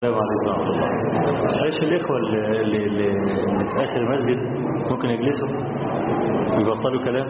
السلام عليكم ورحمة الله عايش الإخوة اللي, اللي, اللي في آخر المسجد ممكن يجلسوا ويبطلوا كلام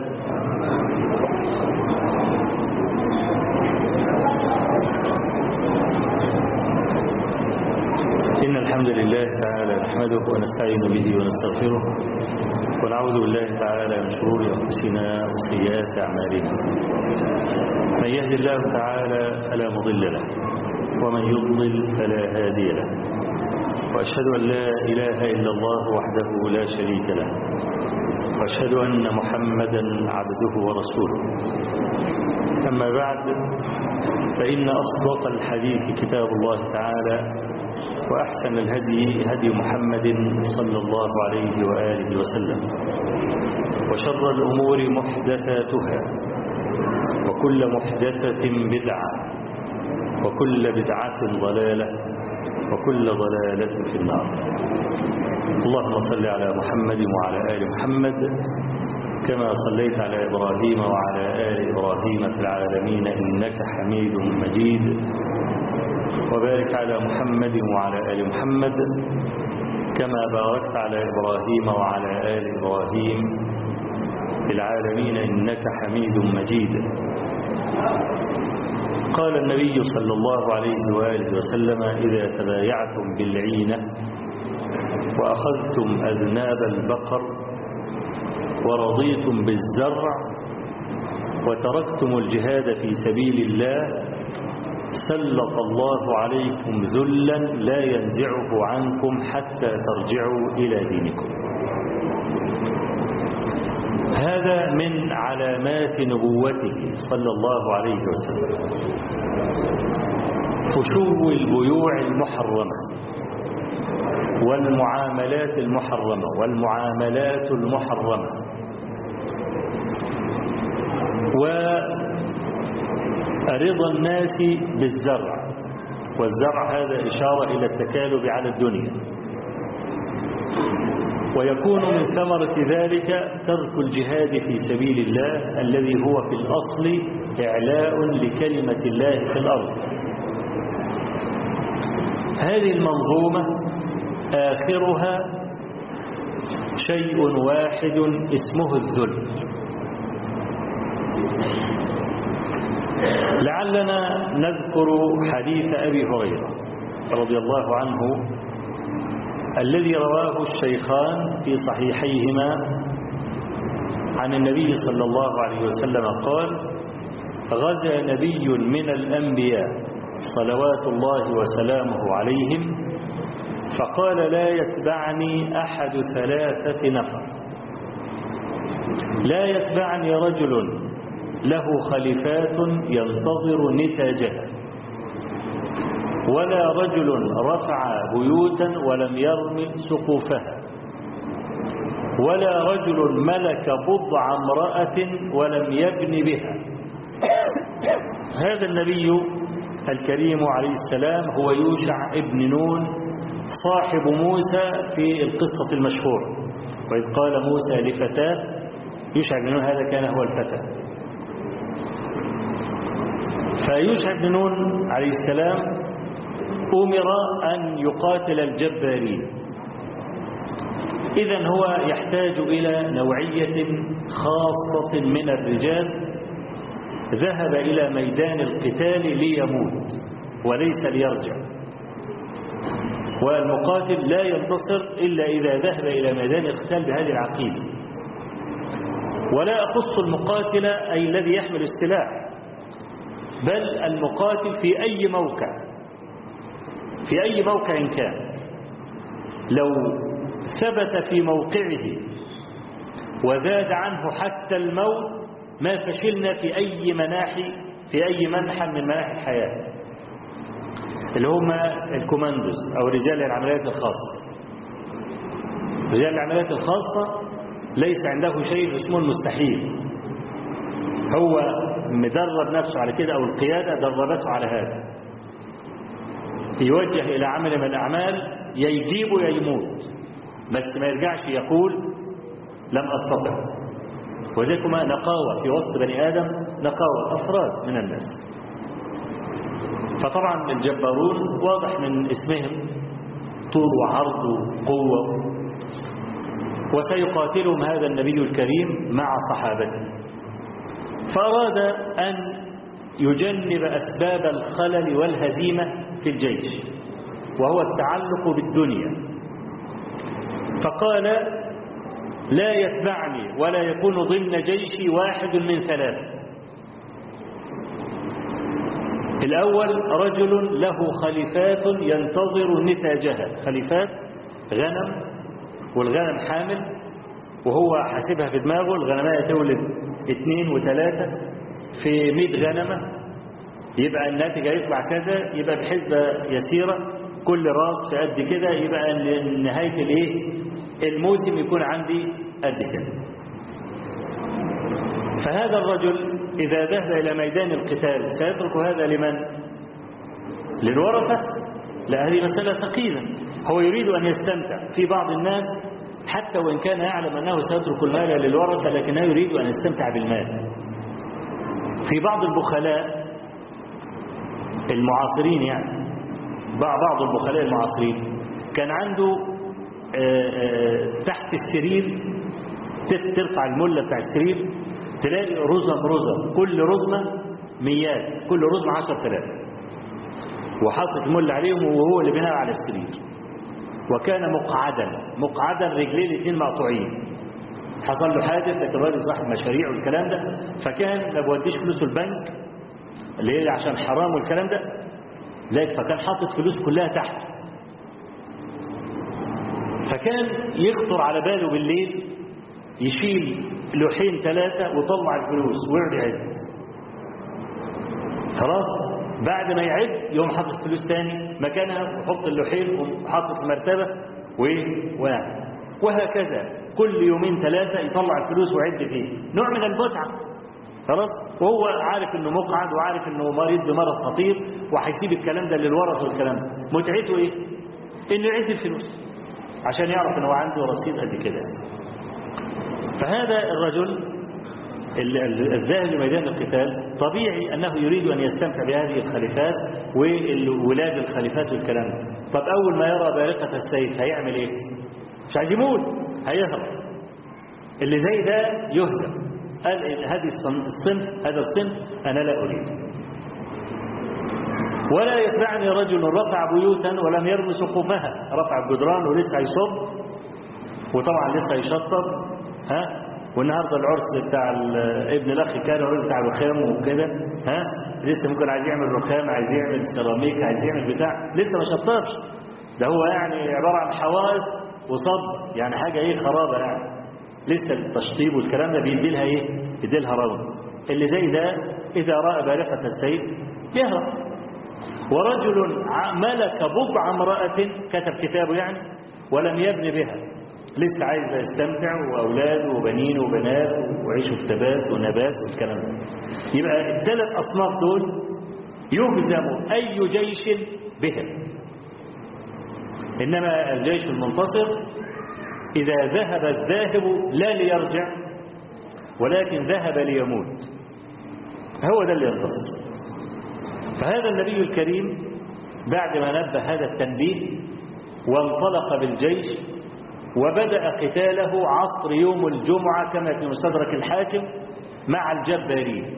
إن الحمد لله تعالى نحمده ونستعين به ونستغفره ونعوذ بالله تعالى من شرور أنفسنا وسيئات أعمالنا من يهد الله تعالى فلا مضل له ومن يضلل فلا هادي له وأشهد أن لا إله إلا الله وحده لا شريك له وأشهد أن محمدا عبده ورسوله أما بعد فإن أصدق الحديث كتاب الله تعالى وأحسن الهدي هدي محمد صلى الله عليه وآله وسلم وشر الأمور محدثاتها وكل محدثة بدعة وكل بدعة ضلالة وكل ضلالة في النار اللهم صل على محمد وعلى آل محمد كما صليت على إبراهيم وعلى آل إبراهيم في العالمين إنك حميد مجيد وبارك على محمد وعلى آل محمد كما باركت على إبراهيم وعلى آل إبراهيم في العالمين إنك حميد مجيد قال النبي صلى الله عليه وآله وسلم إذا تبايعتم بالعينة وأخذتم أذناب البقر ورضيتم بالزرع وتركتم الجهاد في سبيل الله سلط الله عليكم ذلا لا ينزعه عنكم حتى ترجعوا إلى دينكم هذا من علامات نبوته صلى الله عليه وسلم فشو البيوع المحرمة والمعاملات المحرمة والمعاملات المحرمة ورضا الناس بالزرع والزرع هذا إشارة إلى التكالب على الدنيا ويكون من ثمرة ذلك ترك الجهاد في سبيل الله الذي هو في الأصل إعلاء لكلمة الله في الأرض هذه المنظومة آخرها شيء واحد اسمه الذل لعلنا نذكر حديث أبي هريرة رضي الله عنه الذي رواه الشيخان في صحيحيهما عن النبي صلى الله عليه وسلم قال غزا نبي من الأنبياء صلوات الله وسلامه عليهم فقال لا يتبعني أحد ثلاثة نفر لا يتبعني رجل له خلفات ينتظر نتاجها ولا رجل رفع بيوتا ولم يرم سقوفها ولا رجل ملك بضع امرأة ولم يبن بها هذا النبي الكريم عليه السلام هو يوشع ابن نون صاحب موسى في القصة المشهورة وإذ قال موسى لفتاه يوشع بن نون هذا كان هو الفتى فيوشع بن نون عليه السلام أمر أن يقاتل الجبارين إذا هو يحتاج إلى نوعية خاصة من الرجال ذهب إلى ميدان القتال ليموت وليس ليرجع والمقاتل لا ينتصر إلا إذا ذهب إلى ميدان القتال بهذه العقيدة ولا أخص المقاتل أي الذي يحمل السلاح بل المقاتل في أي موقع في أي موقع كان لو ثبت في موقعه وزاد عنه حتى الموت ما فشلنا في أي مناحي في أي منحى من مناحي الحياة اللي هم الكوماندوز أو رجال العمليات الخاصة رجال العمليات الخاصة ليس عنده شيء اسمه المستحيل هو مدرب نفسه على كده أو القيادة دربته على هذا يوجه إلى عمل من الأعمال يا يجيبه يا يموت بس ما يرجعش يقول لم أستطع وذلكما نقاوة في وسط بني آدم نقاوة أفراد من الناس فطبعا الجبارون واضح من اسمهم طول وعرض وقوة وسيقاتلهم هذا النبي الكريم مع صحابته فأراد أن يجنب أسباب الخلل والهزيمة في الجيش وهو التعلق بالدنيا فقال لا يتبعني ولا يكون ضمن جيشي واحد من ثلاثة الأول رجل له خليفات ينتظر نتاجها خليفات غنم والغنم حامل وهو حاسبها في دماغه الغنمية تولد اثنين وثلاثة في مئة غنمة يبقى الناتج هيطلع كذا يبقى بحسبة يسيرة كل راس في قد كده يبقى نهاية الايه الموسم يكون عندي قد كده فهذا الرجل إذا ذهب إلى ميدان القتال سيترك هذا لمن؟ للورثة؟ لا هذه مسألة ثقيلة هو يريد أن يستمتع في بعض الناس حتى وإن كان يعلم أنه سيترك المال للورثة لكنه يريد أن يستمتع بالمال في بعض البخلاء المعاصرين يعني بعض البخلاء المعاصرين كان عنده تحت السرير ترفع الملة بتاع السرير تلاقي رزم رزم كل رزمة ميات كل رزمة عشر تلاف وحاطط الملة عليهم وهو اللي بينام على السرير وكان مقعدا مقعدا رجليه الاثنين مقطوعين حصل له حادث لكن الراجل صاحب مشاريع والكلام ده فكان ما بوديش فلوسه البنك اللي هي عشان حرام والكلام ده لكن فكان حاطط فلوس كلها تحت فكان يخطر على باله بالليل يشيل لوحين ثلاثة وطلع الفلوس ويقعد يعد خلاص بعد ما يعد يقوم حاطط فلوس تاني مكانها ويحط اللوحين وحاطط المرتبة وواحد وهكذا كل يومين ثلاثة يطلع الفلوس ويعد فيه نوع من المتعة خلاص وهو عارف انه مقعد وعارف انه مريض بمرض خطير وهيسيب الكلام ده للورث والكلام ده متعته ايه انه يعد الفلوس عشان يعرف انه عنده رصيد قد كده فهذا الرجل الذاهب لميدان القتال طبيعي أنه يريد أن يستمتع بهذه الخليفات وولاد الخليفات والكلام طب أول ما يرى بارقة السيف هيعمل إيه مش عايز يموت هيهرب اللي زي ده يهزم هذه الصنف هذا الصنف أنا لا أريد ولا يتبعني رجل رفع بيوتا ولم يرمي سقوفها رفع الجدران ولسه هيصب وطبعا لسه هيشطب ها والنهارده العرس بتاع ابن الاخ كان العرس بتاع الرخام وكده ها لسه ممكن عايز يعمل رخام عايز يعمل سيراميك عايز يعمل بتاع لسه ما شطبش ده هو يعني عباره عن حوائط وصب يعني حاجه ايه خرابه يعني لسه التشطيب والكلام ده بيدي لها ايه بيدي لها رون اللي زي ده اذا راى بارقه السيف يهرب ورجل ملك بضع امراه كتب كتابه يعني ولم يبن بها لسه عايز يستمتع واولاد وبنين وبنات وعيشوا في تبات ونبات والكلام ده يبقى الثلاث اصناف دول يهزم اي جيش بهم انما الجيش المنتصر اذا ذهب الذاهب لا ليرجع ولكن ذهب ليموت هو ده اللي ينتصر فهذا النبي الكريم بعد ما نبه هذا التنبيه وانطلق بالجيش وبدأ قتاله عصر يوم الجمعة كما في مستدرك الحاكم مع الجبارين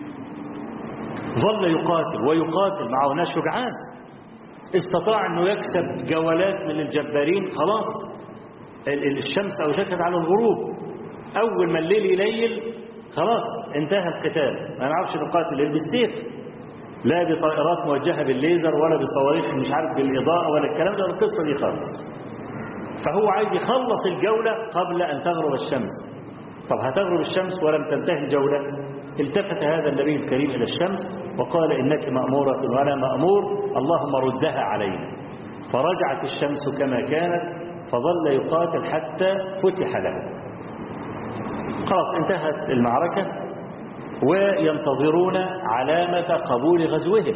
ظل يقاتل ويقاتل معه ناس شجعان استطاع انه يكسب جولات من الجبارين خلاص الشمس اوشكت على الغروب اول ما الليل يليل خلاص انتهى القتال ما نعرفش نقاتل بالسيف لا بطائرات موجهه بالليزر ولا بصواريخ مش عارف بالاضاءه ولا الكلام ده القصه دي خالص فهو عايز يخلص الجولة قبل أن تغرب الشمس طب هتغرب الشمس ولم تنتهي الجولة التفت هذا النبي الكريم إلى الشمس وقال إنك مأمورة وأنا مأمور اللهم ردها علينا فرجعت الشمس كما كانت فظل يقاتل حتى فتح له خلاص انتهت المعركة وينتظرون علامة قبول غزوهم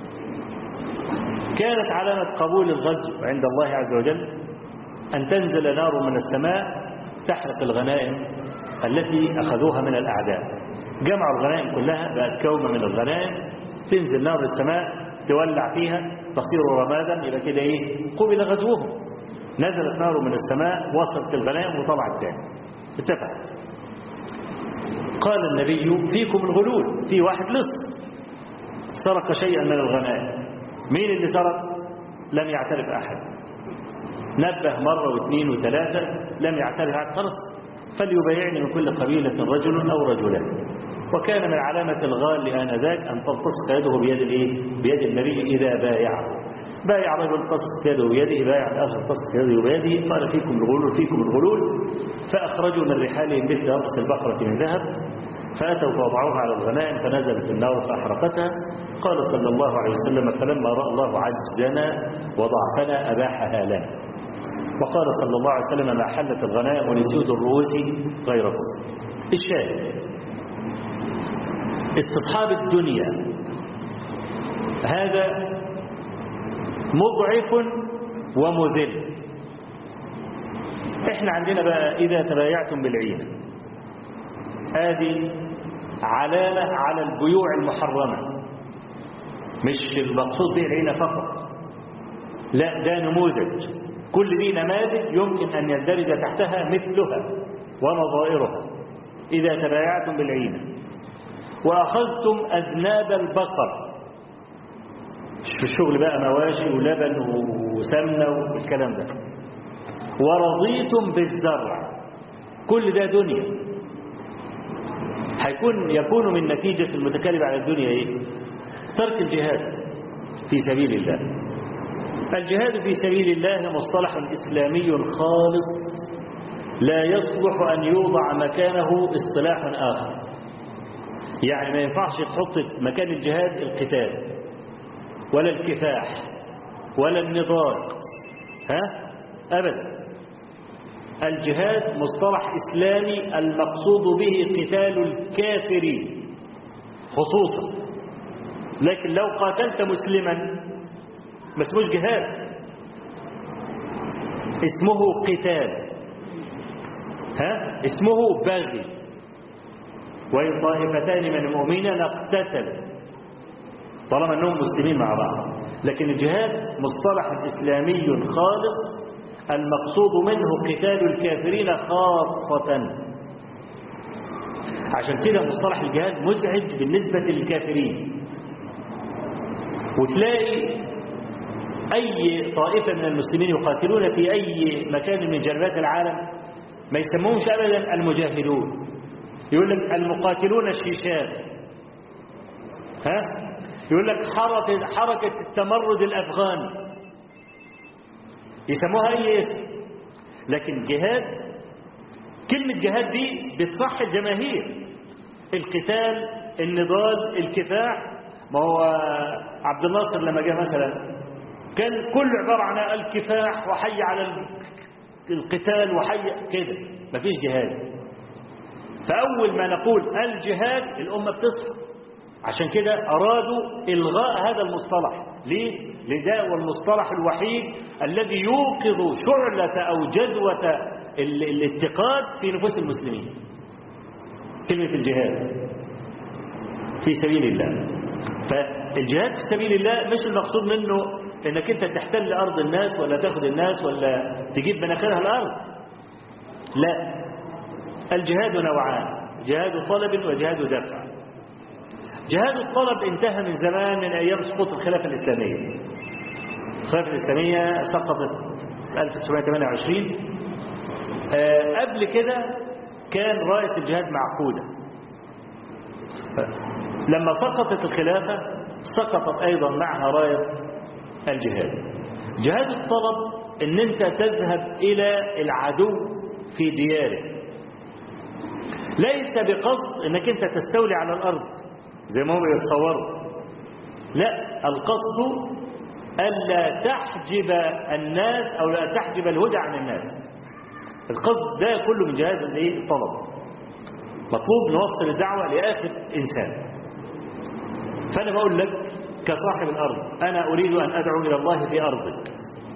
كانت علامة قبول الغزو عند الله عز وجل أن تنزل نار من السماء تحرق الغنائم التي أخذوها من الأعداء جمعوا الغنائم كلها بقت كومة من الغنائم تنزل نار السماء تولع فيها تصير رمادا يبقى كده ايه قبل غزوهم نزلت نار من السماء وصلت الغنائم وطلعت تاني اتفقت قال النبي فيكم الغلول في واحد لص سرق شيئا من الغنائم مين اللي سرق لم يعترف احد نبه مرة واثنين وثلاثة لم يعترف احد خلاص فليبايعني من كل قبيلة رجل أو رجلان وكان من علامة الغال آنذاك أن تلتصق يده بيد الإيه؟ بيد النبي إذا بايعه بايع رجل تصق يده بيده بايع الآخر تصق يده بيده قال فيكم الغلول فيكم الغلول فأخرجوا من رحالهم مثل رأس البقرة من ذهب فأتوا فوضعوها على الغنائم فنزلت النار فأحرقتها قال صلى الله عليه وسلم فلما رأى الله عجزنا وضعفنا أباحها لنا وقال صلى الله عليه وسلم ما حلت الغنائم ولسود الرؤوس غيركم الشاهد استصحاب الدنيا هذا مضعف ومذل احنا عندنا بقى إذا تبايعتم بالعينة هذه علامة على البيوع المحرمة مش المقصود به العينة فقط لا ده نموذج كل دي نماذج يمكن أن يندرج تحتها مثلها ونظائرها إذا تبايعتم بالعينة وأخذتم أذناب البقر في الشغل بقى مواشي ولبن وسمنة والكلام ده ورضيتم بالزرع كل ده دنيا هيكون يكون من نتيجة المتكلم على الدنيا ايه ترك الجهاد في سبيل الله الجهاد في سبيل الله مصطلح إسلامي خالص لا يصلح أن يوضع مكانه اصطلاح آخر يعني ما ينفعش تحط مكان الجهاد القتال ولا الكفاح ولا النضال ها أبدا الجهاد مصطلح إسلامي المقصود به قتال الكافرين خصوصا لكن لو قاتلت مسلما ما اسموش جهاد اسمه قتال ها اسمه بغي وإن طائفتان من المؤمنين اقتتلوا طالما انهم مسلمين مع بعض لكن الجهاد مصطلح اسلامي خالص المقصود منه قتال الكافرين خاصة عشان كده مصطلح الجهاد مزعج بالنسبة للكافرين وتلاقي أي طائفة من المسلمين يقاتلون في أي مكان من جنبات العالم ما يسموهمش أبدا المجاهدون يقول لك المقاتلون الشيشان ها يقول لك حركة, حركة التمرد الأفغاني يسموها أي اسم لكن جهاد كلمة جهاد دي بتصح الجماهير القتال النضال الكفاح ما هو عبد الناصر لما جاء مثلا كان كل عبارة عن الكفاح وحي على القتال وحي كده مفيش جهاد فأول ما نقول الجهاد الأمة بتصحى عشان كده أرادوا إلغاء هذا المصطلح ليه؟ لده هو المصطلح الوحيد الذي يوقظ شعلة أو جدوة الاتقاد في نفوس المسلمين كلمة الجهاد في سبيل الله فالجهاد في سبيل الله مش المقصود منه انك انت تحتل ارض الناس ولا تاخد الناس ولا تجيب مناخيرها الارض لا الجهاد نوعان جهاد طلب وجهاد دفع جهاد الطلب انتهى من زمان من أيام سقوط الخلافة الإسلامية الخلافة الإسلامية سقطت 1928 آه قبل كده كان راية الجهاد معقودة لما سقطت الخلافة سقطت أيضا معها راية الجهاد جهاد الطلب ان انت تذهب الى العدو في دياره ليس بقصد انك انت تستولي على الارض زي ما هم يتصوروا لا القصد ألا تحجب الناس أو لا تحجب الهدى عن الناس القصد ده كله من جهاز الايه الطلب مطلوب نوصل الدعوة لآخر إنسان فأنا بقول لك كصاحب الأرض أنا أريد أن أدعو إلى الله في أرضك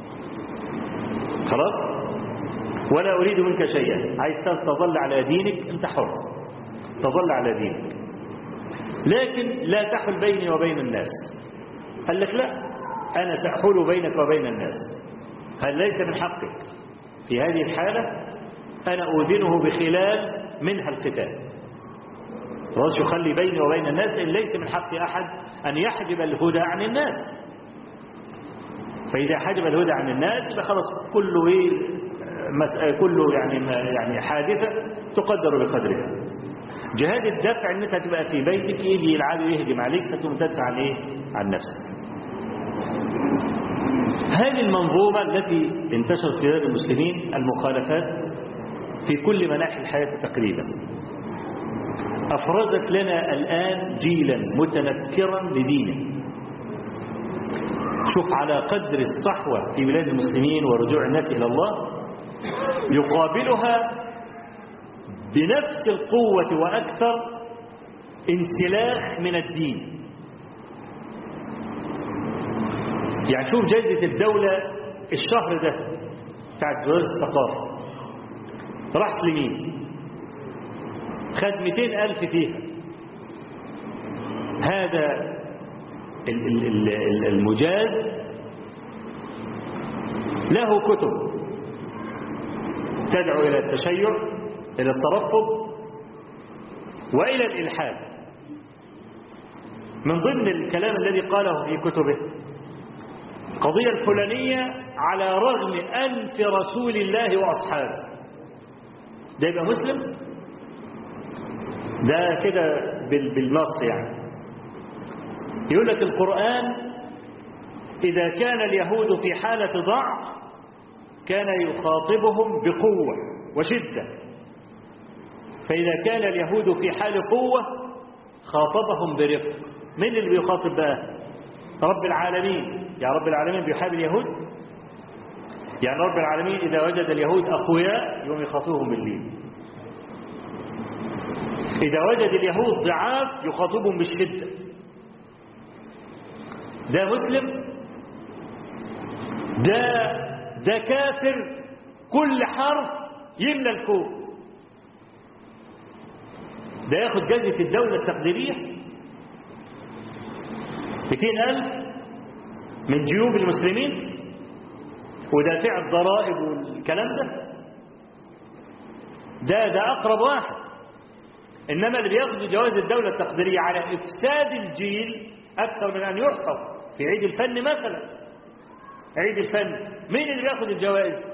خلاص ولا أريد منك شيئا عايز تظل على دينك أنت حر تظل على دينك لكن لا تحل بيني وبين الناس قال لك لا أنا سأحول بينك وبين الناس هل ليس من حقك في هذه الحالة أنا أوذنه بخلال منها القتال خلاص يخلي بيني وبين الناس إن ليس من حق أحد أن يحجب الهدى عن الناس فإذا حجب الهدى عن الناس يبقى خلاص كله إيه مسألة كله يعني يعني حادثة تقدر بقدرها جهاد الدفع ان انت تبقى في بيتك يجي العدو يهجم عليك فتقوم تدفع عن ايه عن نفسك هذه المنظومة التي انتشرت في بلاد المسلمين المخالفات في كل مناحي الحياة تقريبا أفرزت لنا الآن جيلا متنكرا لدينه شوف على قدر الصحوة في بلاد المسلمين ورجوع الناس إلى الله يقابلها بنفس القوة وأكثر انسلاخ من الدين يعني شوف جائزة الدولة الشهر ده بتاعت جواز الثقافة راحت لمين خد 200 ألف فيها هذا المجاز له كتب تدعو إلى التشيع إلى الترفض وإلى الإلحاد من ضمن الكلام الذي قاله في كتبه القضية الفلانية على رغم أنف رسول الله وأصحابه ده يبقى مسلم ده كده بالنص يعني يقول لك القرآن إذا كان اليهود في حالة ضعف كان يخاطبهم بقوة وشدة فإذا كان اليهود في حال قوة خاطبهم برفق من اللي بيخاطب بقى رب العالمين يا رب العالمين بيحاب اليهود يعني رب العالمين إذا وجد اليهود أقوياء يوم يخاطبهم بالليل إذا وجد اليهود ضعاف يخاطبهم بالشدة ده مسلم ده ده كافر كل حرف يملى الكون ده ياخد جائزة الدولة التقديرية 200 ألف من جيوب المسلمين ودافع الضرائب والكلام ده ده ده أقرب واحد إنما اللي بياخد جواز الدولة التقديرية على إفساد الجيل أكثر من أن يحصل في عيد الفن مثلا عيد الفن مين اللي بياخد الجوائز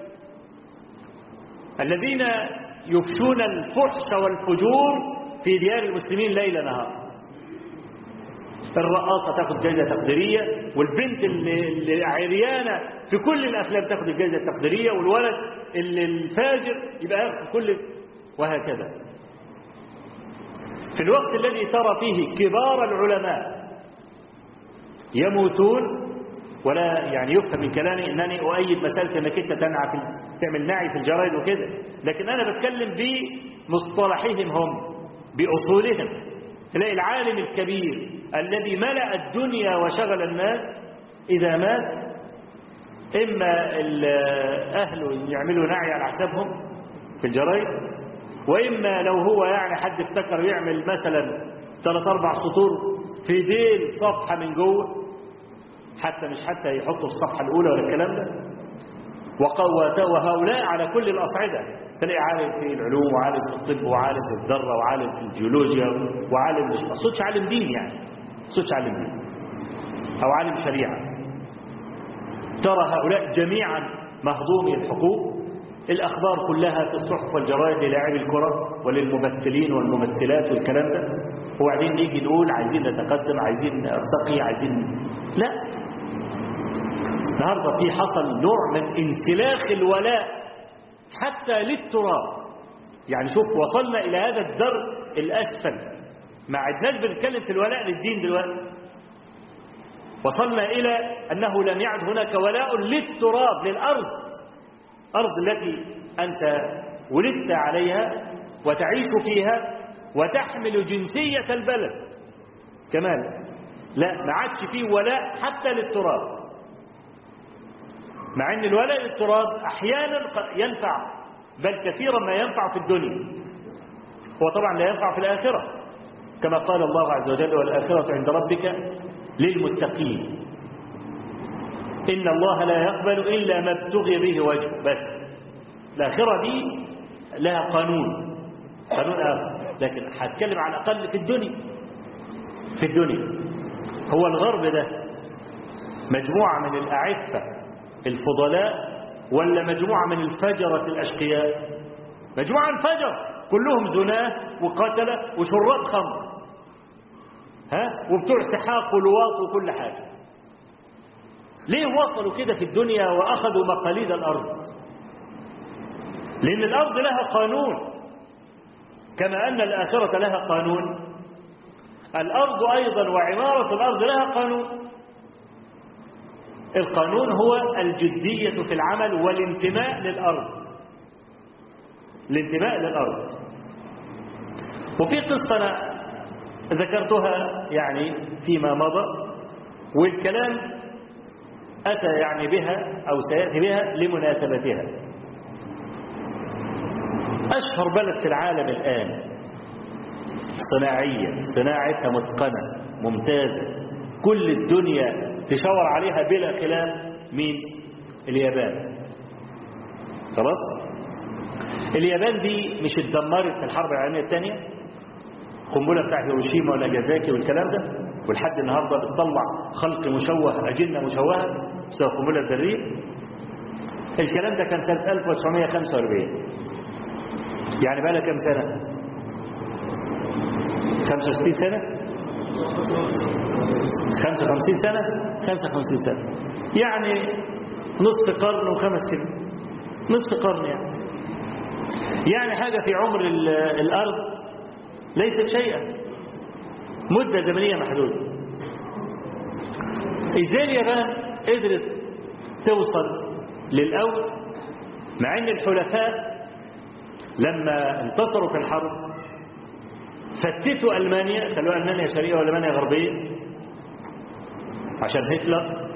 الذين يفشون الفحش والفجور في ديار المسلمين ليل نهار الرقاصة تاخد جائزة تقديرية والبنت اللي عريانة في كل الأفلام تاخد الجائزة التقديرية والولد اللي الفاجر يبقى ياخد كل وهكذا في الوقت الذي ترى فيه كبار العلماء يموتون ولا يعني يفهم من كلامي انني اؤيد مساله انك انت تنعى في تعمل نعي في الجرايد وكده لكن انا بتكلم بمصطلحهم هم باصولهم تلاقي العالم الكبير الذي ملأ الدنيا وشغل الناس اذا مات اما اهله يعملوا نعي على حسابهم في الجرايد واما لو هو يعني حد افتكر يعمل مثلا ثلاث اربع سطور في ديل صفحه من جوه حتى مش حتى يحطوا في الصفحة الأولى ولا الكلام ده وهؤلاء على كل الأصعدة تلاقي عالم في العلوم وعالم في الطب وعالم في الذرة وعالم في الجيولوجيا وعالم مش صوتش عالم دين يعني صوتش عالم دين أو عالم شريعة ترى هؤلاء جميعا مهضومي الحقوق الأخبار كلها في الصحف والجرائد للاعبي الكرة وللممثلين والممثلات والكلام ده وبعدين نيجي نقول عايزين نتقدم عايزين نرتقي عايزين لا النهارده في حصل نوع من انسلاخ الولاء حتى للتراب يعني شوف وصلنا الى هذا الدرب الاسفل ما عدناش بنتكلم في الولاء للدين دلوقتي وصلنا الى انه لم يعد هناك ولاء للتراب للارض ارض التي انت ولدت عليها وتعيش فيها وتحمل جنسيه البلد كمان لا ما عادش فيه ولاء حتى للتراب مع ان الولاء للتراب احيانا ينفع بل كثيرا ما ينفع في الدنيا هو طبعا لا ينفع في الاخره كما قال الله عز وجل والاخره عند ربك للمتقين إن الله لا يقبل إلا ما ابتغي به وجهه بس الآخرة دي لها قانون قانون آخر لكن هتكلم على الأقل في الدنيا في الدنيا هو الغرب ده مجموعة من الأعفة الفضلاء ولا مجموعة من الفجرة الأشقياء مجموعة من الفجر كلهم زناه وقتلة وشراب خمر ها وبتوع سحاق ولواط وكل حاجة ليه وصلوا كده في الدنيا وأخذوا مقاليد الأرض لأن الأرض لها قانون كما أن الآخرة لها قانون الأرض أيضا وعمارة الأرض لها قانون القانون هو الجدية في العمل والانتماء للأرض الانتماء للأرض وفي قصة أنا ذكرتها يعني فيما مضى والكلام أتى يعني بها أو سيأتي بها لمناسبتها أشهر بلد في العالم الآن صناعية صناعتها متقنة ممتازة كل الدنيا تشاور عليها بلا خلاف مين اليابان خلاص اليابان دي مش اتدمرت في الحرب العالمية الثانية القنبلة بتاعت هيروشيما وناجازاكي والكلام ده ولحد النهاردة بتطلع خلق مشوه أجنة مشوهة بسبب القنبلة الذرية الكلام ده كان سنة 1945 يعني بقى لها كام سنة 65 سنة 55 سنة 55 سنة يعني نصف قرن وخمس سنين نصف قرن يعني يعني حاجة في عمر الأرض ليست شيئا مدة زمنية محدودة ازاي اليابان قدرت توصل للأول مع ان الحلفاء لما انتصروا في الحرب فتتوا ألمانيا خلوها ألمانيا شرقية وألمانيا غربية عشان هتلر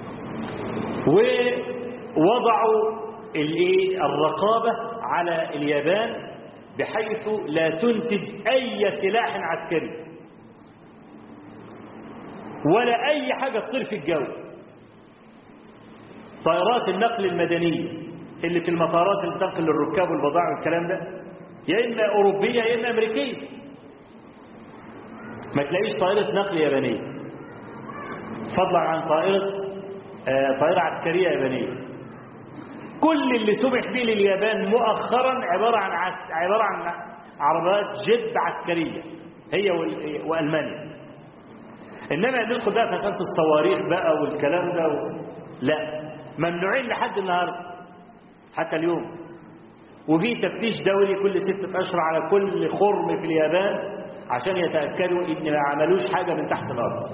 ووضعوا الايه الرقابة على اليابان بحيث لا تنتج أي سلاح عسكري ولا أي حاجة تطير في الجو طائرات النقل المدنية اللي في المطارات اللي تنقل الركاب والبضائع والكلام ده يا إما أوروبية يا إما أمريكية ما تلاقيش طائرة نقل يابانية فضلا عن طائرة آه طائرة عسكرية يابانية كل اللي سمح به لليابان مؤخرا عبارة عن عس... عبارة عن عربات جيب عسكرية هي وال... وألمانيا إنما ندخل بقى في مسألة الصواريخ بقى والكلام ده و... لا ممنوعين لحد النهارده حتى اليوم وفي تفتيش دولي كل ستة أشهر على كل خرم في اليابان عشان يتأكدوا إن ما عملوش حاجة من تحت الأرض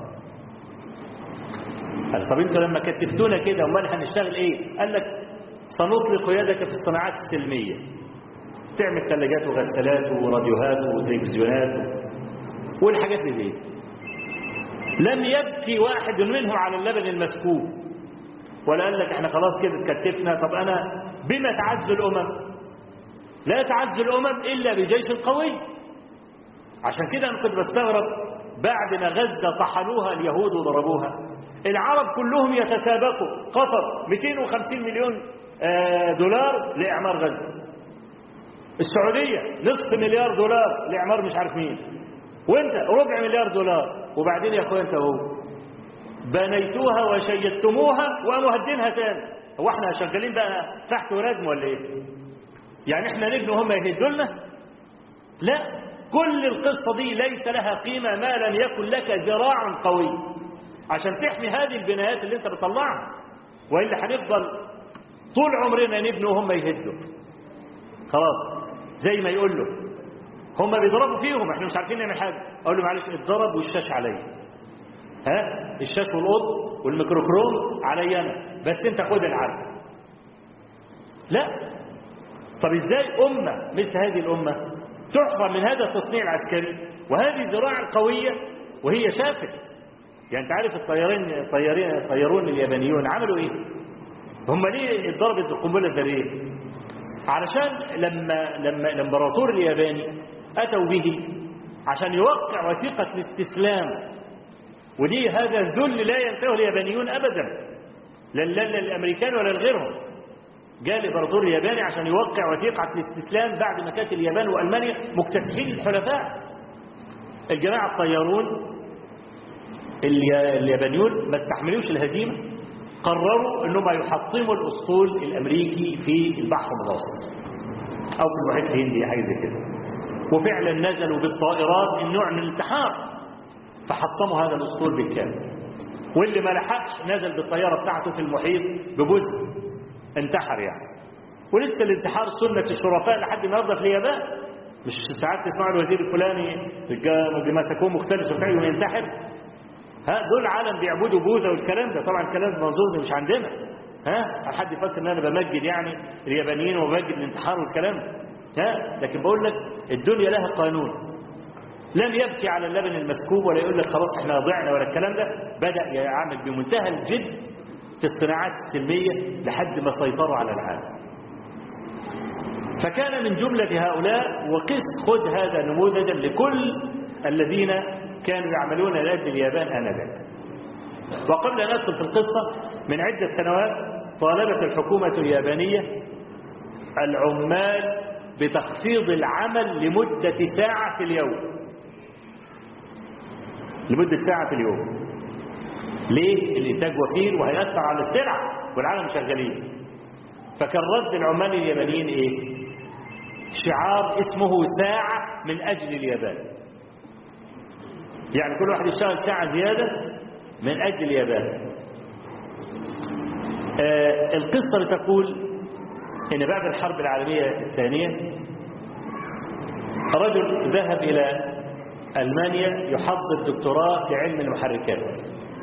قال طب انتوا لما كتفتونا كده امال هنشتغل ايه قال لك سنطلق يدك في الصناعات السلمية تعمل ثلاجات وغسالات وراديوهات وتلفزيونات والحاجات اللي دي لم يبكي واحد منهم على اللبن المسكوب ولا قال لك احنا خلاص كده اتكتفنا طب انا بما تعز الامم لا تعز الامم الا بجيش قوي عشان كده انا كنت بستغرب بعد ما غزه طحنوها اليهود وضربوها العرب كلهم يتسابقوا قطر 250 مليون دولار لاعمار غزه السعوديه نصف مليار دولار لاعمار مش عارف مين وانت ربع مليار دولار وبعدين يا اخويا انت هو بنيتوها وشيدتموها ومهدينها تاني هو احنا شغالين بقى تحت وردم ولا ايه يعني احنا نبني وهم يهدوا لنا لا كل القصة دي ليس لها قيمة ما لم يكن لك ذراع قوي عشان تحمي هذه البنايات اللي انت بتطلعها وإلا هنفضل طول عمرنا نبني وهم يهدوا خلاص زي ما يقول له هم بيضربوا فيهم احنا مش عارفين نعمل حاجة اقول له معلش اتضرب والشاش عليا ها الشاش والقط والميكروكروم علي انا بس انت خد العدل لا طب ازاي امه مثل هذه الامه تحفر من هذا التصنيع العسكري وهذه الذراع القويه وهي شافت يعني انت عارف الطيارين الطيارين الطيارون اليابانيون عملوا ايه هم ليه اتضربت بالقنبله الذريه علشان لما لما الامبراطور الياباني اتوا به عشان يوقع وثيقه الاستسلام ودي هذا ذل لا ينساه اليابانيون ابدا لا لا الامريكان ولا غيرهم جاء الامبراطور الياباني عشان يوقع وثيقه الاستسلام بعد ما كانت اليابان والمانيا مكتسحين الحلفاء الجماعه الطيارون اليابانيون ما استحملوش الهزيمه قرروا انهم يحطموا الاسطول الامريكي في البحر المتوسط او في المحيط الهندي حاجه زي كده وفعلا نزلوا بالطائرات النوع من الانتحار فحطموا هذا الاسطول بالكامل واللي ما لحقش نزل بالطياره بتاعته في المحيط بجزء انتحر يعني ولسه الانتحار سنه الشرفاء لحد النهارده في اليابان مش ساعات تسمعوا الوزير الفلاني اللي مسكوه مختلس وبتاع وينتحر ها دول عالم بيعبدوا بوذا والكلام ده طبعا الكلام ده منظور ده مش عندنا ها حد يفكر ان انا بمجد يعني اليابانيين وبمجد الانتحار والكلام ده ها لكن بقول لك الدنيا لها قانون لم يبكي على اللبن المسكوب ولا يقول لك خلاص احنا ضعنا ولا الكلام ده بدا يعمل بمنتهى الجد في الصناعات السلميه لحد ما سيطروا على العالم فكان من جمله هؤلاء وقس خذ هذا نموذجا لكل الذين كانوا يعملون لاجل اليابان انذاك وقبل ان ندخل في القصه من عده سنوات طالبت الحكومه اليابانيه العمال بتخفيض العمل لمده ساعه في اليوم لمده ساعه في اليوم ليه الانتاج وفير وهيأثر على السلع والعالم شغالين فكان رد العمال اليابانيين ايه شعار اسمه ساعه من اجل اليابان يعني كل واحد يشتغل ساعة زيادة من أجل اليابان آه القصة بتقول إن بعد الحرب العالمية الثانية رجل ذهب إلى ألمانيا يحضر دكتوراه في علم المحركات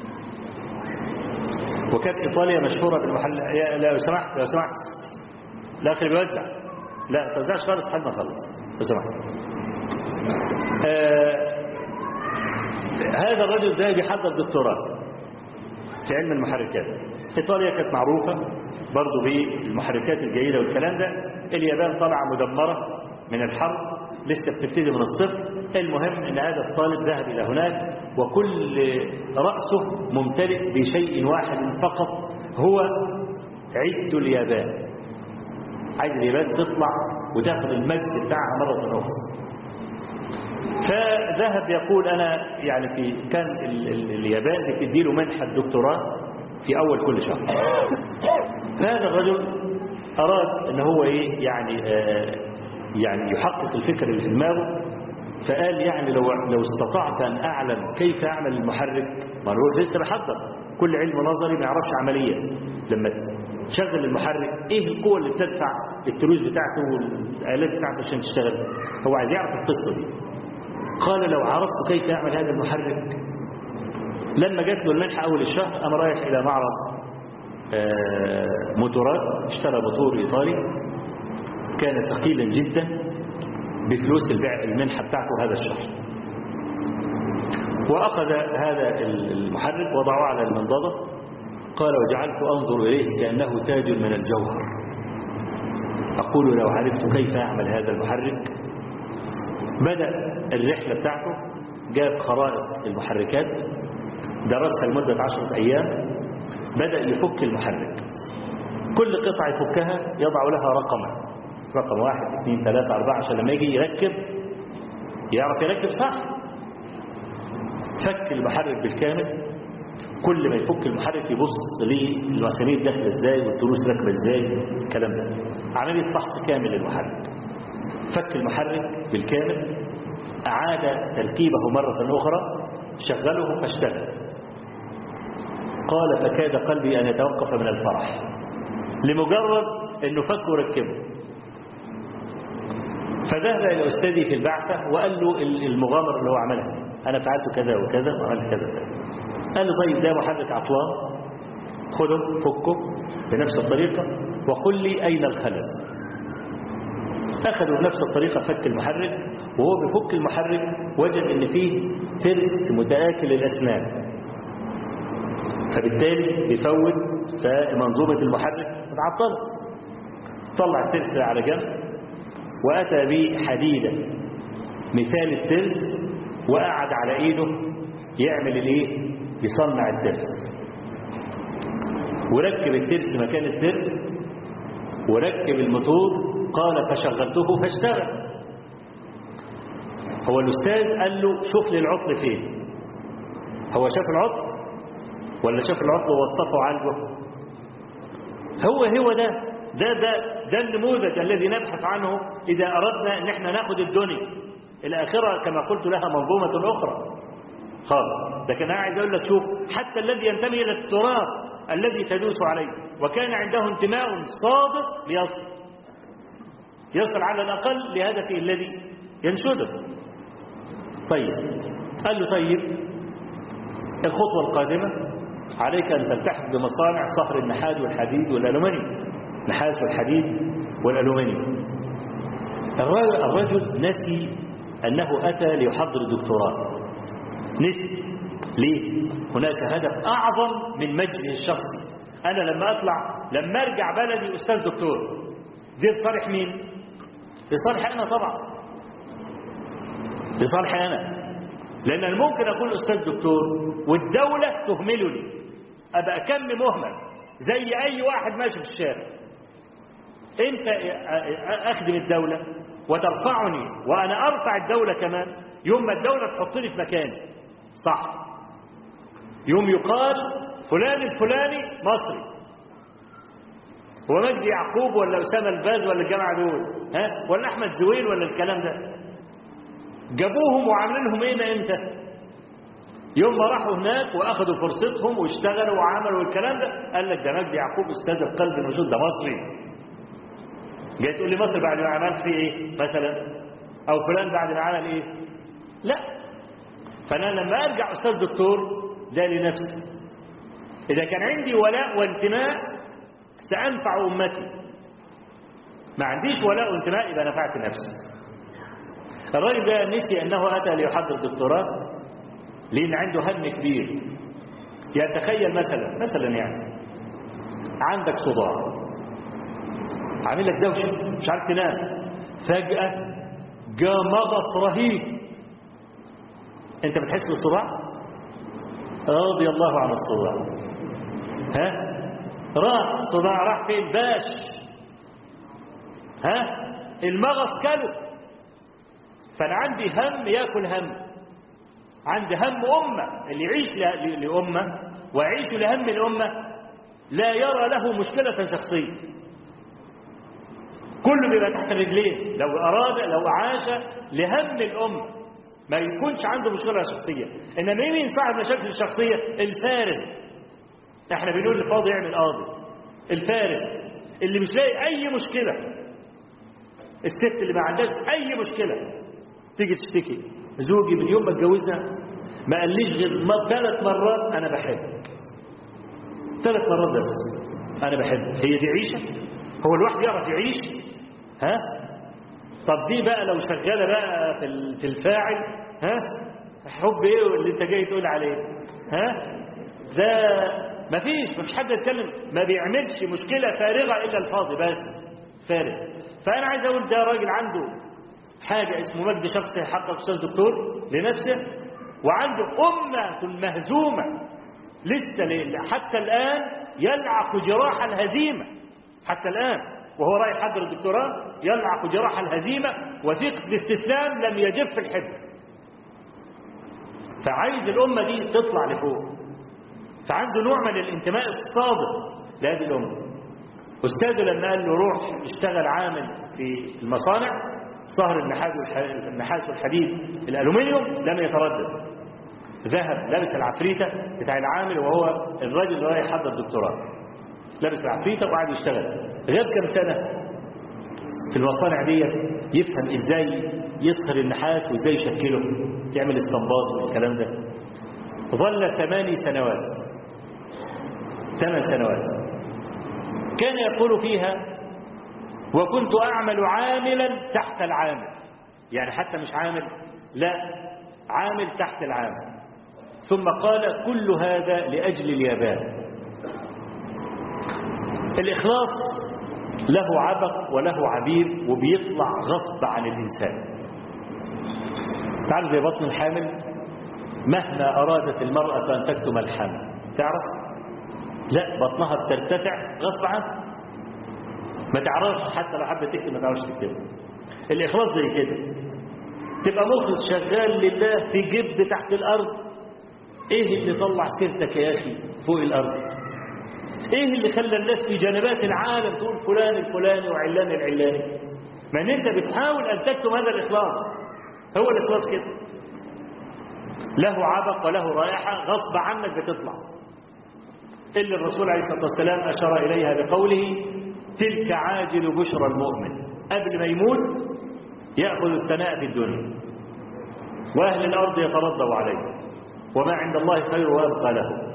وكانت إيطاليا مشهورة بالمحل لا لو سمحت لو سمحت لا أخي بيوزع لا ما توزعش خالص لحد ما أخلص لو سمحت آه هذا الرجل ده بيحضر دكتوراه في علم المحركات ايطاليا كانت معروفه برضه بالمحركات الجيده والكلام ده اليابان طالعه مدمره من الحرب لسه بتبتدي من الصفر المهم ان هذا الطالب ذهب الى هناك وكل راسه ممتلئ بشيء واحد فقط هو عز اليابان عايز اليابان تطلع وتاخذ المجد بتاعها مره اخرى فذهب يقول أنا يعني في كان ال ال اليابان بتدي له منحة دكتوراه في أول كل شهر فهذا الرجل أراد أن هو إيه يعني آه يعني يحقق الفكر اللي في دماغه فقال يعني لو لو استطعت أن أعلم كيف أعمل المحرك ما هو لسه بحضر كل علم نظري ما يعرفش عمليا لما تشغل المحرك ايه القوه اللي بتدفع التروس بتاعته والالات بتاعته عشان تشتغل هو عايز يعرف القصه دي قال لو عرفت كيف يعمل هذا المحرك لما جات له المنحة أول الشهر قام رايح إلى معرض موتورات اشترى موتور إيطالي كان ثقيلا جدا بفلوس المنحة بتاعته هذا الشهر وأخذ هذا المحرك وضعه على المنضدة قال وجعلت أنظر إليه كأنه تاج من الجوهر أقول لو عرفت كيف أعمل هذا المحرك بدأ الرحلة بتاعته جاب خرائط المحركات درسها لمدة عشرة أيام بدأ يفك المحرك كل قطعة يفكها يضع لها رقما رقم واحد اثنين ثلاثة أربعة عشان لما يجي يركب يعرف يركب صح فك المحرك بالكامل كل ما يفك المحرك يبص للمسامير داخله ازاي والتروس راكبه ازاي الكلام ده عمليه فحص كامل للمحرك فك المحرك بالكامل أعاد تركيبه مرة أخرى شغله فاشتغل قال فكاد قلبي أن يتوقف من الفرح لمجرد أنه فك وركبه فذهب إلى أستاذي في البعثة وقال له المغامرة اللي هو عملها أنا فعلت كذا وكذا وعملت كذا وكذا قال له طيب ده محرك عطلان خده فكه بنفس الطريقة وقل لي أين الخلل أخذوا بنفس الطريقة فك المحرك وهو بيفك المحرك وجد ان فيه ترس متآكل الأسنان فبالتالي بيفوت فمنظومة المحرك اتعطلت طلع الترس ده على جنب وأتى بحديدة مثال الترس وقعد على إيده يعمل الايه يصنع الترس وركب الترس مكان الترس وركب الموتور قال فشغلته فاشتغل هو الأستاذ قال له شوف لي العطل فين هو شاف العطل ولا شاف العطل ووصفه وعالجه هو هو ده ده ده ده النموذج الذي نبحث عنه إذا أردنا أن احنا ناخد الدنيا الآخرة كما قلت لها منظومة أخرى خالص لكن أنا عايز أقول لك شوف حتى الذي ينتمي إلى التراث الذي تدوس عليه وكان عنده انتماء صادق ليصل يصل على الأقل لهدفه الذي ينشده طيب قال له طيب الخطوة القادمة عليك أن تلتحق بمصانع صهر النحاس والحديد والألومنيوم النحاس والحديد والألومنيوم الرجل, الرجل نسي أنه أتى ليحضر دكتوراه نسي ليه؟ هناك هدف أعظم من مجده الشخصي أنا لما أطلع لما أرجع بلدي أستاذ دكتور دي لصالح مين؟ لصالح أنا طبعا لصالح أنا لأن أنا ممكن أكون أستاذ دكتور والدولة تهملني أبقى كم مهمل زي أي واحد ماشي في الشارع أنت أخدم الدولة وترفعني وأنا أرفع الدولة كمان يوم ما الدولة تحطني في مكاني صح يوم يقال فلان الفلاني مصري هو مجدي يعقوب ولا أسامة الباز ولا الجماعة دول ها ولا أحمد زويل ولا الكلام ده جابوهم وعاملينهم ايه امتى يوم ما راحوا هناك واخذوا فرصتهم واشتغلوا وعملوا الكلام ده قال لك ده مجدي يعقوب استاذ القلب النشوط ده مصري جاي تقول لي مصر بعد ما عملت فيه ايه مثلا او فلان بعد ما عمل ايه لا فانا لما ارجع استاذ دكتور ده لنفسي اذا كان عندي ولاء وانتماء سانفع امتي ما عنديش ولاء وانتماء يبقى نفعت نفسي الراجل ده نسي انه اتى ليحضر دكتوراه لان عنده هم كبير يعني تخيل مثلا مثلا يعني عندك صداع عامل لك دوشه مش عارف تنام فجاه جاء مغص رهيب انت بتحس بالصداع رضي الله عن الصداع ها راح صداع راح فين باش ها المغص كله فانا عندي هم ياكل هم عندي هم امه اللي يعيش لامه ويعيش لهم الامه لا يرى له مشكله شخصيه كله بيبقى تحت رجليه لو اراد لو عاش لهم الامه ما يكونش عنده مشكله شخصيه انما مين صاحب مشاكل الشخصيه الفارغ احنا بنقول الفاضي يعمل قاضي الفارغ اللي مش لاقي اي مشكله الست اللي ما عندهاش اي مشكله تيجي تشتكي زوجي من يوم ما اتجوزنا ما قاليش غير ثلاث مرات انا بحب ثلاث مرات بس انا بحب هي دي عيشه هو الواحد يعرف يعيش ها طب دي بقى لو شغاله بقى في في الفاعل ها حب ايه اللي انت جاي تقول عليه ها ده مفيش مفيش حد يتكلم ما بيعملش مشكله فارغه الا الفاضي بس فارغ فانا عايز اقول ده راجل عنده حاجة اسمه مجد شخصي يحقق أستاذ دكتور لنفسه وعنده أمة مهزومة لسه حتى الآن يلعق جراح الهزيمة حتى الآن وهو رايح يحضر الدكتوراه يلعق جراح الهزيمة وثيقة الاستسلام لم يجف الحبر فعايز الأمة دي تطلع لفوق فعنده نوع من الانتماء الصادق لهذه الأمة أستاذه لما قال له روح اشتغل عامل في المصانع صهر النحاس والحديد الألومنيوم لم يتردد ذهب لبس العفريتة بتاع العامل وهو الراجل اللي رايح يحضر دكتوراه لبس العفريتة وقعد يشتغل غاب كم سنة في المصانع دي يفهم ازاي يصهر النحاس وازاي يشكله يعمل الصنباط والكلام ده ظل ثماني سنوات ثمان سنوات كان يقول فيها وكنت أعمل عاملا تحت العامل يعني حتى مش عامل لا عامل تحت العامل ثم قال كل هذا لأجل اليابان الإخلاص له عبق وله عبير وبيطلع غصب عن الإنسان تعرف زي بطن الحامل مهما أرادت المرأة أن تكتم الحمل تعرف لا بطنها بترتفع غصب عنها ما تعرفش حتى لو حابه تكتب ما تعرفش تكتب الاخلاص زي كده تبقى مخلص شغال لله في جب تحت الارض ايه اللي طلع سيرتك يا اخي فوق الارض ايه اللي خلى الناس في جنبات العالم تقول فلان الفلاني وعلان العلاني ما ان انت بتحاول ان تكتم هذا الاخلاص هو الاخلاص كده له عبق وله رائحه غصب عنك بتطلع اللي الرسول عليه الصلاه والسلام اشار اليها بقوله تلك عاجل بشرى المؤمن قبل ما يموت ياخذ الثناء في الدنيا واهل الارض يترضوا عليه وما عند الله خير وابقى له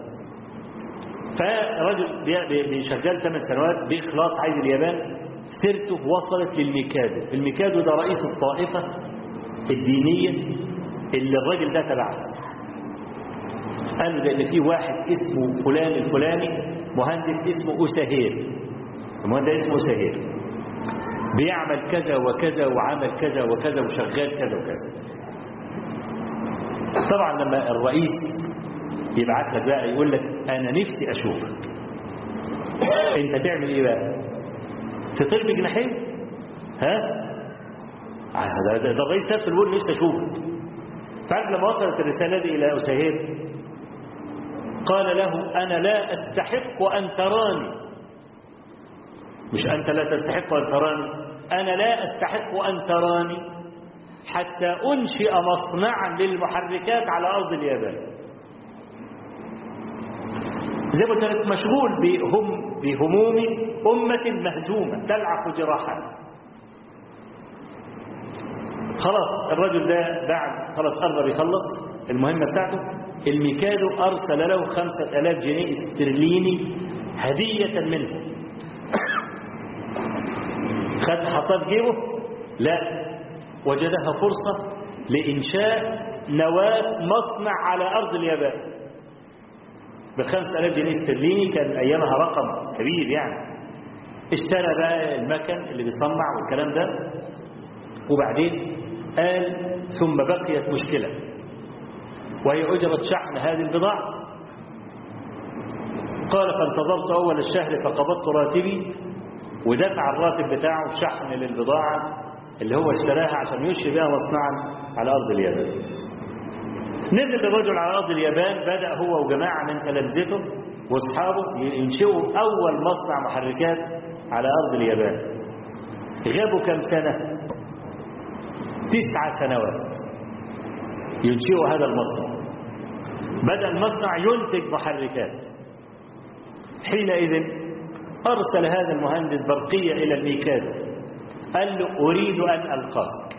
فرجل بيشغل ثمان سنوات بإخلاص عايز اليابان سيرته وصلت للميكادو الميكادو ده رئيس الطائفة الدينية اللي الراجل ده تبعها قالوا ده ان في واحد اسمه فلان الفلاني مهندس اسمه أساهير المهندس اسمه أساهير بيعمل كذا وكذا وعمل كذا وكذا وشغال كذا وكذا طبعا لما الرئيس يبعت لك بقى يقول لك انا نفسي اشوفك انت تعمل ايه بقى تطير بجناحين ها ده, ده, ده الرئيس نفسه بيقول نفسي اشوفك فعلا لما وصلت الرساله دي الى اسهير قال له انا لا استحق ان تراني مش انت لا تستحق ان تراني انا لا استحق ان تراني حتى انشئ مصنعا للمحركات على ارض اليابان زي ما قلت لك مشغول بهم بهموم أمة مهزومة تلعق جراحها خلاص الرجل ده بعد خلاص قرر يخلص المهمة بتاعته الميكادو أرسل له خمسة ألاف جنيه استرليني هدية منه خد حطها في جيبه لا وجدها فرصة لإنشاء نواة مصنع على أرض اليابان بخمسة ألاف جنيه استرليني كان أيامها رقم كبير يعني اشترى بقى المكن اللي بيصنع والكلام ده وبعدين قال ثم بقيت مشكلة وهي أجرة شحن هذه البضاعة قال فانتظرت أول الشهر فقبضت راتبي ودفع الراتب بتاعه شحن للبضاعة اللي هو اشتراها عشان ينشئ بها مصنعا على أرض اليابان نزل الرجل على أرض اليابان بدأ هو وجماعة من تلامذته واصحابه ينشئوا أول مصنع محركات على أرض اليابان غابوا كم سنة تسع سنوات ينشئوا هذا المصنع بدأ المصنع ينتج محركات حينئذ أرسل هذا المهندس برقية إلى الميكاد قال له أريد أن ألقاك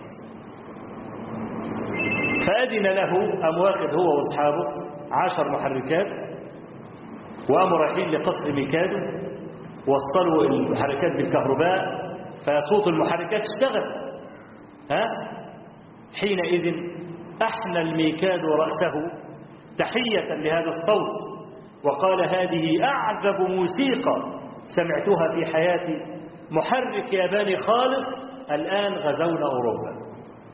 فأذن له أم واخد هو وأصحابه عشر محركات وقاموا رايحين لقصر ميكادو وصلوا المحركات بالكهرباء فصوت المحركات اشتغل ها حينئذ أحنى الميكاد رأسه تحية لهذا الصوت وقال هذه أعذب موسيقى سمعتها في حياتي محرك ياباني خالص الآن غزونا أوروبا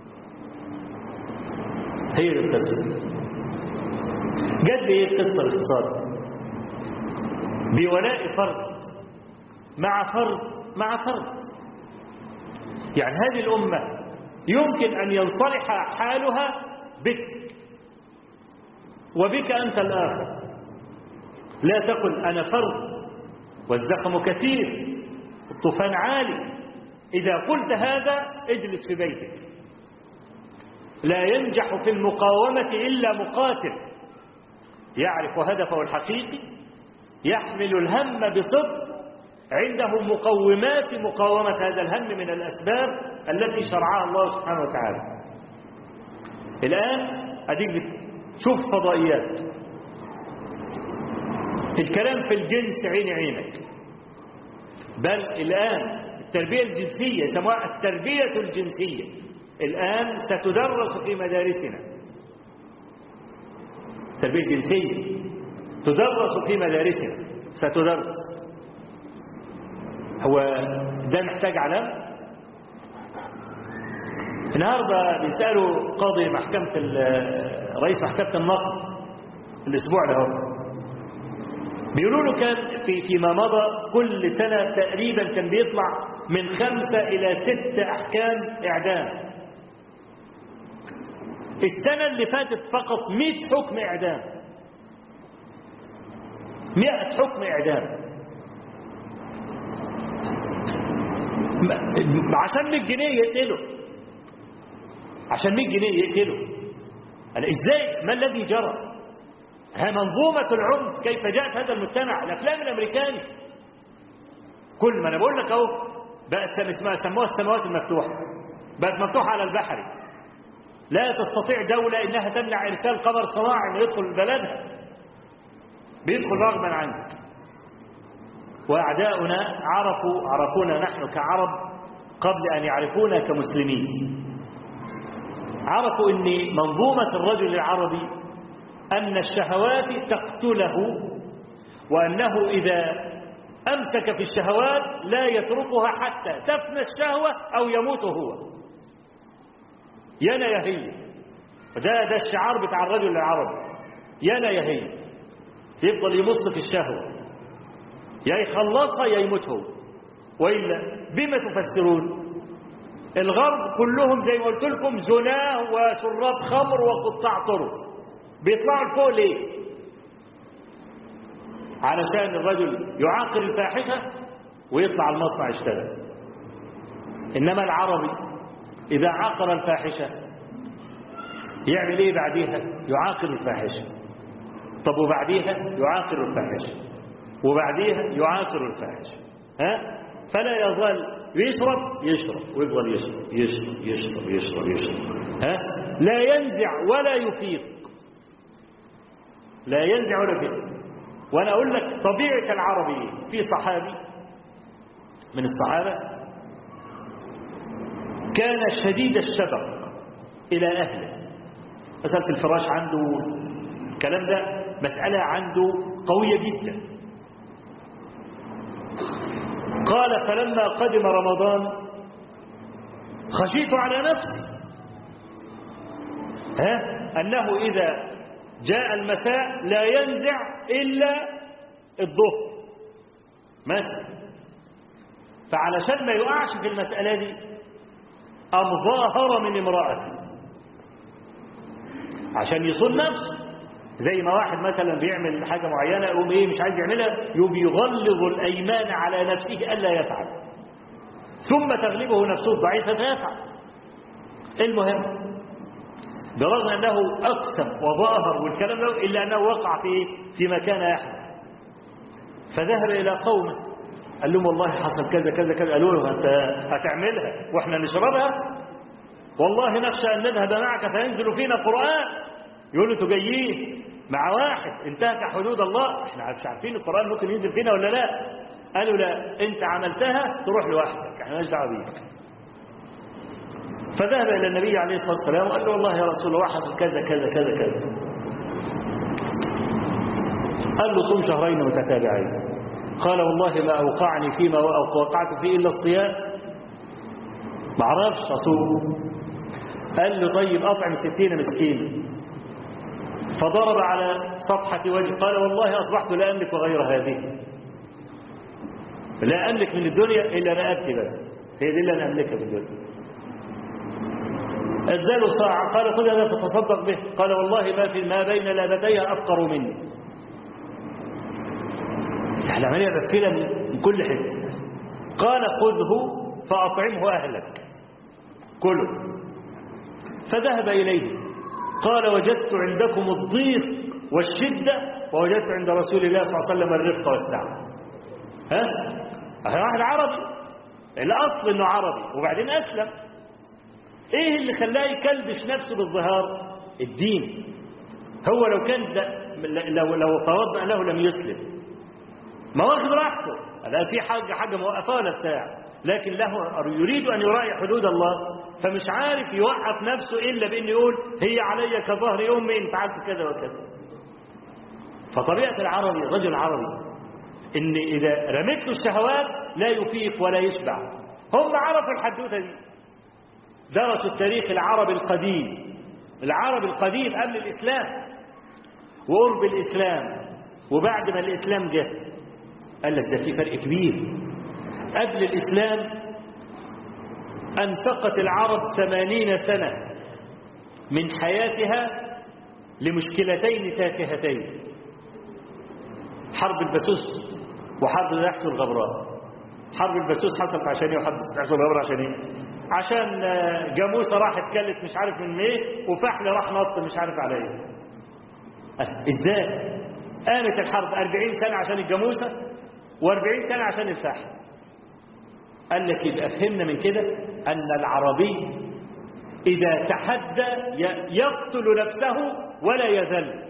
هي القصة جد ايه القصة الاقتصاد بولاء فرد مع فرد مع فرد يعني هذه الأمة يمكن أن ينصلح حالها بك وبك أنت الآخر لا تقل أنا فرد والزخم كثير الطوفان عالي إذا قلت هذا اجلس في بيتك لا ينجح في المقاومة إلا مقاتل يعرف هدفه الحقيقي يحمل الهم بصدق عنده مقومات مقاومة هذا الهم من الأسباب التي شرعها الله سبحانه وتعالى الآن أديك تشوف فضائيات الكلام في الجنس عين عينك بل الآن التربية الجنسية يسموها التربية الجنسية الآن ستدرس في مدارسنا التربية الجنسية تدرس في مدارسنا ستدرس هو ده محتاج علام النهارده بيسالوا قاضي محكمه رئيس محكمه النقد الاسبوع ده بيقولوا له كان في فيما مضى كل سنة تقريبا كان بيطلع من خمسة إلى ست أحكام إعدام السنة اللي فاتت فقط 100 حكم إعدام 100 حكم إعدام عشان 100 جنيه يقتله عشان 100 جنيه يقتله أنا إزاي ما الذي جرى ها منظومة العنف كيف جاءت هذا المجتمع الأفلام الأمريكاني كل ما أنا بقول لك أهو بقت اسمها سموها السماوات المفتوحة بقت مفتوحة على البحر لا تستطيع دولة إنها تمنع إرسال قمر صناعي إنه يدخل بلدها بيدخل رغما عنك وأعداؤنا عرفوا عرفونا نحن كعرب قبل أن يعرفونا كمسلمين عرفوا أن منظومة الرجل العربي أن الشهوات تقتله وأنه إذا أمسك في الشهوات لا يتركها حتى تفنى الشهوة أو يموت هو يانا يهي ده ده الشعار بتاع الرجل العربي يانا يهي يفضل يمص في الشهوة يا يخلصها يا يموت هو وإلا بما تفسرون الغرب كلهم زي ما قلت لكم زناه وشراب خمر وقطاع طرق بيطلعوا لفوق ليه علشان الرجل يعاقر الفاحشة ويطلع المصنع يشتغل إنما العربي إذا عاقر الفاحشة يعمل إيه بعديها يعاقر الفاحشة طب وبعديها يعاقر الفاحشة وبعديها يعاقر الفاحشة ها فلا يظل يشرب يشرب ويفضل يشرب يشرب يشرب يشرب يشرب ها لا ينزع ولا يفيق لا ينزع ولا يفيق وانا اقول لك طبيعه العربي في صحابي من الصحابه كان شديد الشبق الى اهله مساله الفراش عنده الكلام ده مساله عنده قويه جدا قال فلما قدم رمضان خشيت على نفسي ها أنه إذا جاء المساء لا ينزع إلا الظهر مثلا فعلشان ما يقعش في المسألة دي أم ظاهر من امرأته عشان يصون نفسه زي ما واحد مثلا بيعمل حاجة معينة يقوم ايه مش عايز يعملها يقوم يغلظ الأيمان على نفسه ألا يفعل ثم تغلبه نفسه الضعيفة فيفعل المهم برغم أنه أقسم وظاهر والكلام ده إلا أنه وقع في في ما كان يحدث فذهب إلى قومه قال لهم والله حصل كذا كذا كذا قالوا له أنت هتعملها وإحنا نشربها والله نخشى أن نذهب معك فينزل فينا قرآن يقول له انتوا جايين مع واحد انتهك حدود الله احنا مش عارفين القرآن ممكن ينزل فينا ولا لا قالوا لا انت عملتها تروح لوحدك احنا مالناش دعوه بيك فذهب الى النبي عليه الصلاه والسلام وقال له والله يا رسول الله حصل كذا كذا كذا كذا قال له صوم شهرين متتابعين قال والله ما اوقعني فيما وقعت فيه الا الصيام ما اعرفش اصوم قال له طيب اطعم ستين مسكينا فضرب على صفحة وجهه قال والله أصبحت لا أملك غير هذه لا أملك من الدنيا إلا رقبتي بس هي دي اللي أنا أملكها في الدنيا اداله صاع قال خذ هذا تتصدق به قال والله ما في ما بين لابتيها أفقر مني العملية بتفيلة من كل حتة قال خذه فأطعمه أهلك كله فذهب إليه قال وجدت عندكم الضيق والشدة ووجدت عند رسول الله صلى الله عليه وسلم الرفق والسعة ها واحد عربي الأصل أنه عربي وبعدين أسلم إيه اللي خلاه يكلبش نفسه بالظهار الدين هو لو كان لو لو فرضنا أنه لم يسلم ما واخد راحته لا في حاجة حاجة موقفة ولا بتاع لكن له يريد أن يراعي حدود الله فمش عارف يوقف نفسه إلا بأن يقول هي علي كظهر أمي إن فعلت كذا وكذا فطبيعة العربي الرجل العربي إن إذا رميت له الشهوات لا يفيق ولا يشبع هم عرفوا الحدوثة دي درسوا التاريخ العربي القديم العربي القديم قبل الإسلام وقرب الإسلام وبعد ما الإسلام جه قال لك ده في فرق كبير قبل الإسلام أنفقت العرب ثمانين سنة من حياتها لمشكلتين تافهتين حرب البسوس وحرب النحس والغبراء حرب البسوس حصلت عشان ايه وحرب النحس والغبراء عشان ايه عشان جاموسه راحت كلت مش عارف من ايه وفحل راح نط مش عارف على ايه ازاي قامت الحرب 40 سنه عشان الجاموسه و40 سنه عشان الفحل قال لك يبقى فهمنا من كده ان العربي اذا تحدى يقتل نفسه ولا يذل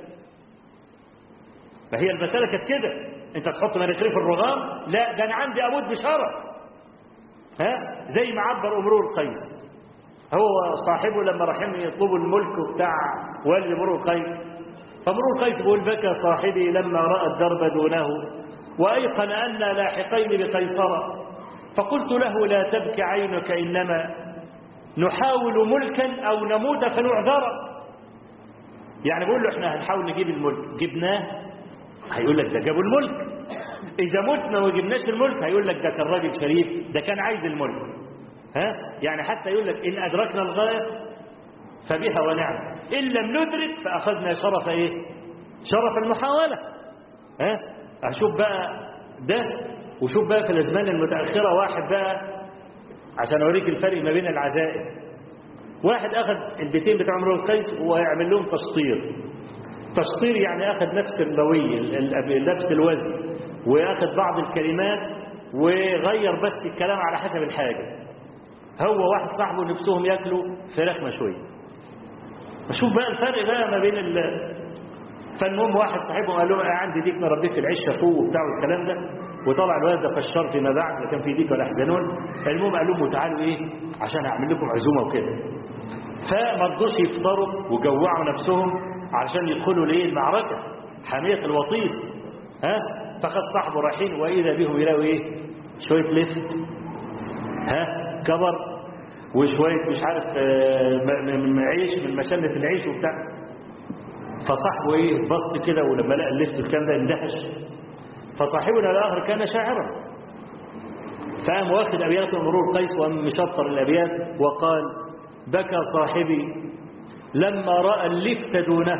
فهي المساله كانت كده انت تحط مناخيري في الرغام لا ده انا عندي اموت بشرف ها زي ما عبر امرؤ القيس هو صاحبه لما رايحين يطلبوا الملك بتاع والي امرؤ القيس فامرؤ القيس بيقول بكى صاحبي لما راى الدرب دونه وايقن ان لاحقين بقيصر فقلت له لا تبكي عينك انما نحاول ملكا او نموت فنعذر يعني بقول له احنا هنحاول نجيب الملك جبناه هيقول لك ده جابوا الملك إذا متنا وما جبناش الملك هيقول لك ده كان راجل شريف ده كان عايز الملك ها يعني حتى يقول لك إن أدركنا الغاية فبها ونعم إن لم ندرك فأخذنا شرف إيه شرف المحاولة ها أشوف بقى ده وشوف بقى في الأزمان المتأخرة واحد بقى عشان أوريك الفرق ما بين العزائم واحد أخذ البيتين بتاع عمرو القيس ويعمل لهم تشطير تشطير يعني أخذ نفس الروية نفس الوزن وأخذ بعض الكلمات وغير بس الكلام على حسب الحاجة هو واحد صاحبه نفسهم ياكلوا فراخ مشوية شوف بقى الفرق بقى ما بين ال فالمهم واحد صاحبهم قال له انا عندي ديك مربيه في العشه فوق وبتاع والكلام ده وطلع الولد ده فشار فيما بعد لا كان في ديك ولا حزنون المهم قال لهم تعالوا ايه عشان اعمل لكم عزومه وكده فما رضوش يفطروا وجوعوا نفسهم عشان يدخلوا ليه المعركة حامية الوطيس ها فخد صاحبه رايحين وإذا بهم يلاقوا إيه شوية لفت ها كبر وشوية مش عارف من عيش من مشنة العيش وبتاع فصاحبه إيه بص كده ولما لقى اللفت والكلام ده اندهش فصاحبنا الآخر كان شاعرا فقام واخد أبيات مرور القيس وقام مشطر الأبيات وقال بكى صاحبي لما رأى اللفت دونه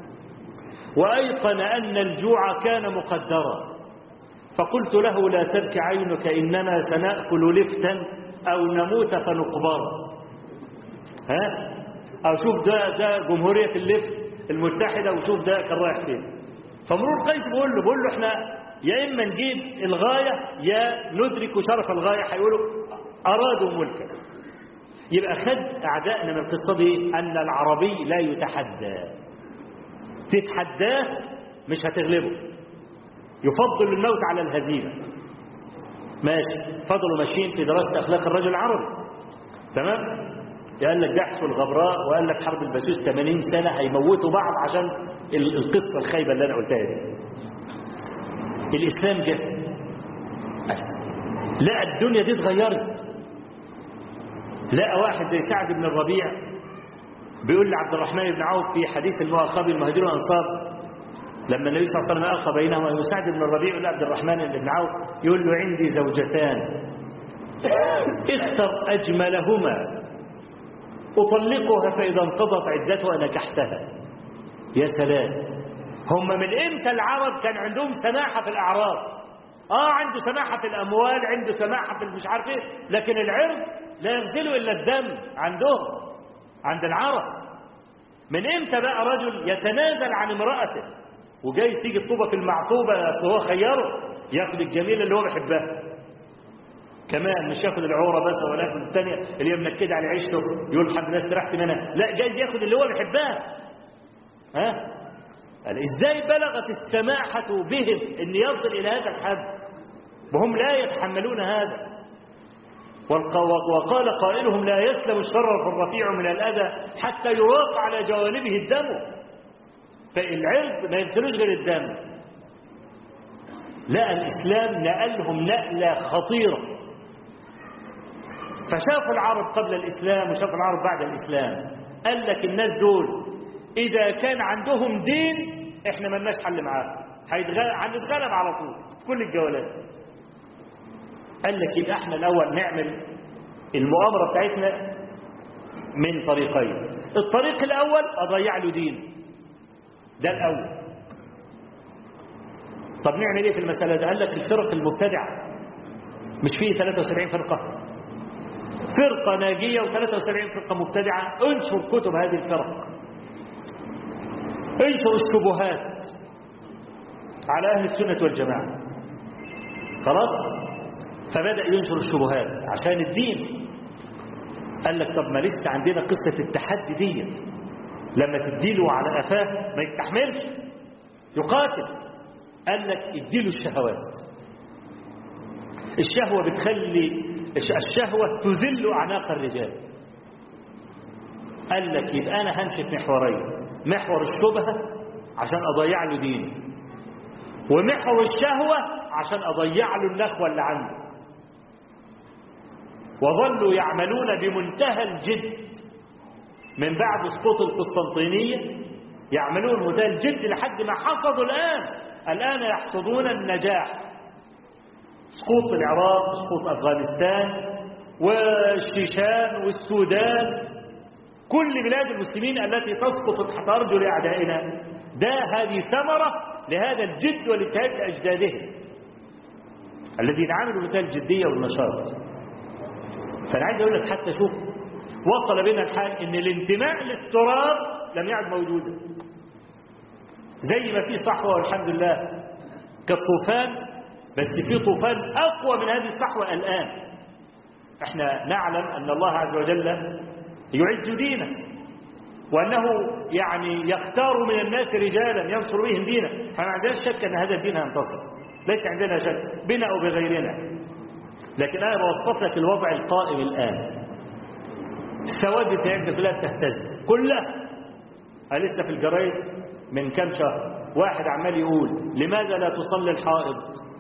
وأيقن أن الجوع كان مقدرا فقلت له لا تبكي عينك إننا سنأكل لفتا أو نموت فنقبر ها أو شوف ده ده جمهورية اللفت المتحدة وشوف ده كان رايح فين فمرور قيس بيقول له بيقول له احنا يا إما نجيب الغاية يا ندرك شرف الغاية هيقولوا أرادوا ملكا يبقى خد أعدائنا من القصة دي أن العربي لا يتحدى تتحداه مش هتغلبه يفضل الموت على الهزيمة ماشي فضلوا ماشيين في دراسة أخلاق الرجل العربي تمام قال لك جحش والغبراء وقال لك حرب البسوس 80 سنة هيموتوا بعض عشان القصة الخايبة اللي أنا قلتها دي الإسلام جه لا الدنيا دي اتغيرت لقى واحد زي سعد بن الربيع بيقول لعبد الرحمن بن عوف في حديث المؤاخاة المهاجرين والأنصار لما النبي صلى الله عليه وسلم أخى بينهما سعد بن الربيع يقول لعبد الرحمن بن عوف يقول له عندي زوجتان اختر أجملهما أطلقها فإذا انقضت عدتها نكحتها يا سلام هم من امتى العرب كان عندهم سماحة في الأعراض اه عنده سماحة في الأموال عنده سماحة في مش عارف ايه لكن العرض لا يغسلوا إلا الدم عندهم عند العرب من امتى بقى رجل يتنازل عن امرأته وجاي تيجي الطوبة في المعطوبة اصل هو خيره ياخد الجميلة اللي هو بيحبها كمان مش ياخد العورة بس ولا ياخد الثانية اللي هي منكدة على عيشته يقول الحمد لله استرحت منها لا جايز ياخد اللي هو بيحبها ها قال ازاي بلغت السماحة بهم ان يصل الى هذا الحد وهم لا يتحملون هذا وقال قائلهم لا يسلم الشرف الرفيع من الأذى حتى يراق على جوانبه الدم فالعرض ما ينزلوش غير الدم لا الإسلام نقلهم نقلة خطيرة فشافوا العرب قبل الإسلام وشافوا العرب بعد الإسلام قال لك الناس دول إذا كان عندهم دين احنا ملناش حل معاه هنتغلب على طول في كل الجولات قال لك يبقى احنا الاول نعمل المؤامره بتاعتنا من طريقين الطريق الاول اضيع له دين ده الاول طب نعمل ايه في المساله ده قال لك الفرق المبتدعه مش فيه 73 فرقه فرقه ناجيه و73 فرقه مبتدعه انشر كتب هذه الفرق انشر الشبهات على اهل السنه والجماعه خلاص فبدا ينشر الشبهات عشان الدين قال لك طب ما لسه عندنا قصه التحدي ديت لما تديله على قفاه ما يستحملش يقاتل قال لك اديله الشهوات الشهوة بتخلي الشهوة تذل أعناق الرجال قال لك يبقى أنا همشي في محورين محور الشبهة عشان أضيع له دينه ومحور الشهوة عشان أضيع له النخوة اللي عنده وظلوا يعملون بمنتهى الجد من بعد سقوط القسطنطينية يعملون منتهى الجد لحد ما حصدوا الآن الآن يحصدون النجاح سقوط العراق سقوط أفغانستان والشيشان والسودان كل بلاد المسلمين التي تسقط تحت أرجل أعدائنا ده هذه ثمرة لهذا الجد والاجتهاد لأجدادهم الذين عملوا بمنتهى الجدية والنشاط فأنا عايز أقول لك حتى شوف وصل بنا الحال إن الانتماء للتراب لم يعد موجودا زي ما في صحوة والحمد لله كالطوفان بس في طوفان أقوى من هذه الصحوة الآن احنا نعلم أن الله عز وجل يعز دينه وأنه يعني يختار من الناس رجالا ينصر بهم دينه فما عندناش شك أن هذا الدين هينتصر ليس عندنا شك بنا أو بغيرنا لكن أنا بوصف لك الوضع القائم الآن السواد بتاعت البلاد تهتز كلها أنا لسه في الجرايد من كام شهر واحد عمال يقول لماذا لا تصلي الحائض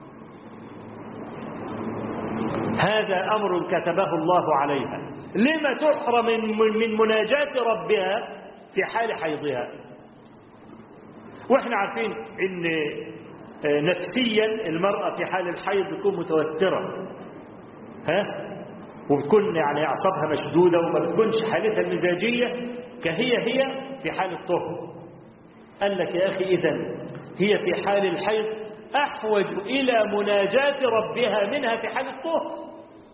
هذا أمر كتبه الله عليها لما تحرم من, من مناجاة ربها في حال حيضها واحنا عارفين ان نفسيا المرأة في حال الحيض بتكون متوترة ها وبتكون يعني أعصابها مشدودة وما بتكونش حالتها المزاجية كهي هي في حال الطهر قال لك يا أخي إذا هي في حال الحيض أحوج إلى مناجاة ربها منها في حال الطهر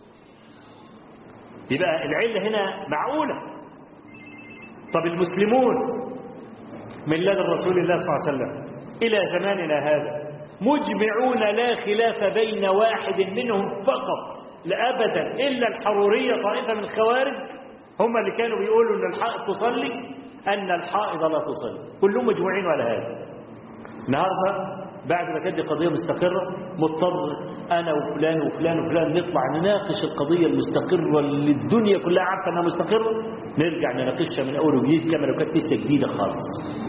يبقى العلة هنا معقولة طب المسلمون من لدى رسول الله صلى الله عليه وسلم إلى زماننا هذا مجمعون لا خلاف بين واحد منهم فقط لأبدا إلا الحرورية طائفة من الخوارج هم اللي كانوا بيقولوا أن الحائض تصلي أن الحائض لا تصلي كلهم مجموعين على هذا النهارده بعد ما كانت قضية مستقرة مضطر أنا وفلان وفلان وفلان نطلع نناقش القضية المستقرة اللي الدنيا كلها عارفة أنها مستقرة نرجع نناقشها من أول وجديد كما لو كانت لسه جديدة خالص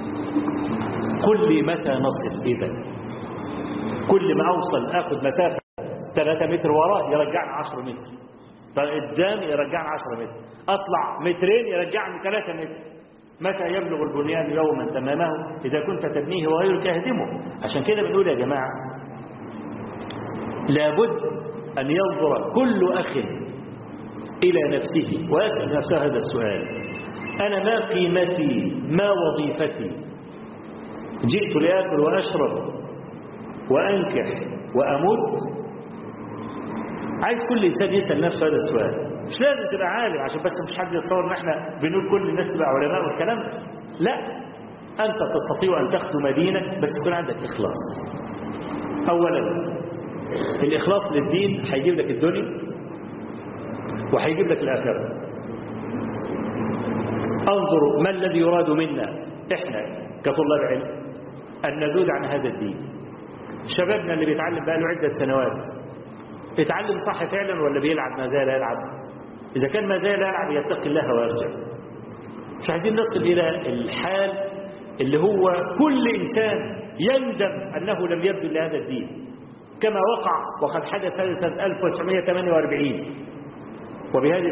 كل متى نصل إذا كل ما أوصل آخذ مسافة 3 متر وراه يرجعني 10 متر قدام يرجعني 10 متر أطلع مترين يرجعني 3 متر متى يبلغ البنيان يوما تمامه إذا كنت تبنيه وغيرك يهدمه عشان كده بنقول يا جماعة لابد أن ينظر كل أخ إلى نفسه ويسأل نفسه هذا السؤال أنا ما قيمتي ما وظيفتي جئت لآكل وأشرب وأنكح وأموت عايز كل إنسان يسأل نفسه هذا السؤال مش لازم تبقى عالم عشان بس مش حد يتصور ان احنا بنقول كل الناس تبقى علماء والكلام ده لا انت تستطيع ان تخدم دينك بس يكون عندك اخلاص اولا الاخلاص للدين هيجيب لك الدنيا وهيجيب لك الاخره انظروا ما الذي يراد منا احنا كطلاب علم ان نذود عن هذا الدين شبابنا اللي بيتعلم بقى له عده سنوات اتعلم صح فعلا ولا بيلعب ما زال يلعب إذا كان ما زال يلعب يتقي الله ويرجع مش عايزين نصل إلى الحال اللي هو كل إنسان يندم أنه لم يبدو لهذا الدين كما وقع وقد حدث سنة 1948 وبهذه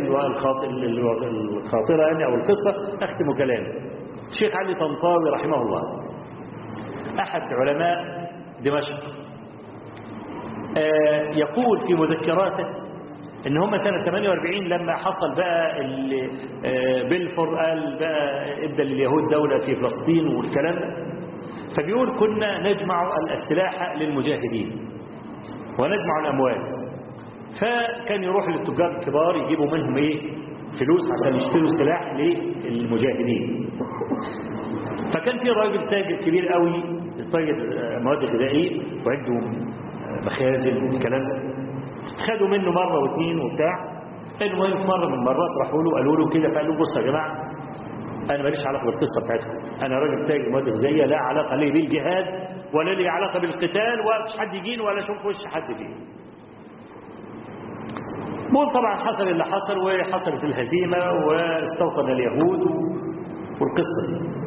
الخاطرة يعني أو القصة أختم كلامي الشيخ علي طنطاوي رحمه الله أحد علماء دمشق يقول في مذكراته ان هم سنة 48 لما حصل بقى بلفور قال بقى ادى لليهود دولة في فلسطين والكلام ده فبيقول كنا نجمع السلاح للمجاهدين ونجمع الأموال فكان يروح للتجار الكبار يجيبوا منهم ايه فلوس عشان يشتروا سلاح للمجاهدين فكان في راجل تاجر كبير قوي تاجر مواد غذائيه وعنده مخازن والكلام ده خدوا منه مره واثنين وبتاع المهم في مره من المرات راحوا له قالوا له كده فقالوا بصوا يا جماعه انا ماليش علاقه بالقصه بتاعتكم انا راجل تاجر مواد غذائيه لا علاقه لي بالجهاد ولا لي علاقه بالقتال ومش حد يجيني ولا اشوف وش حد فيه مول طبعا حصل اللي حصل وحصلت الهزيمه واستوطن اليهود والقصه دي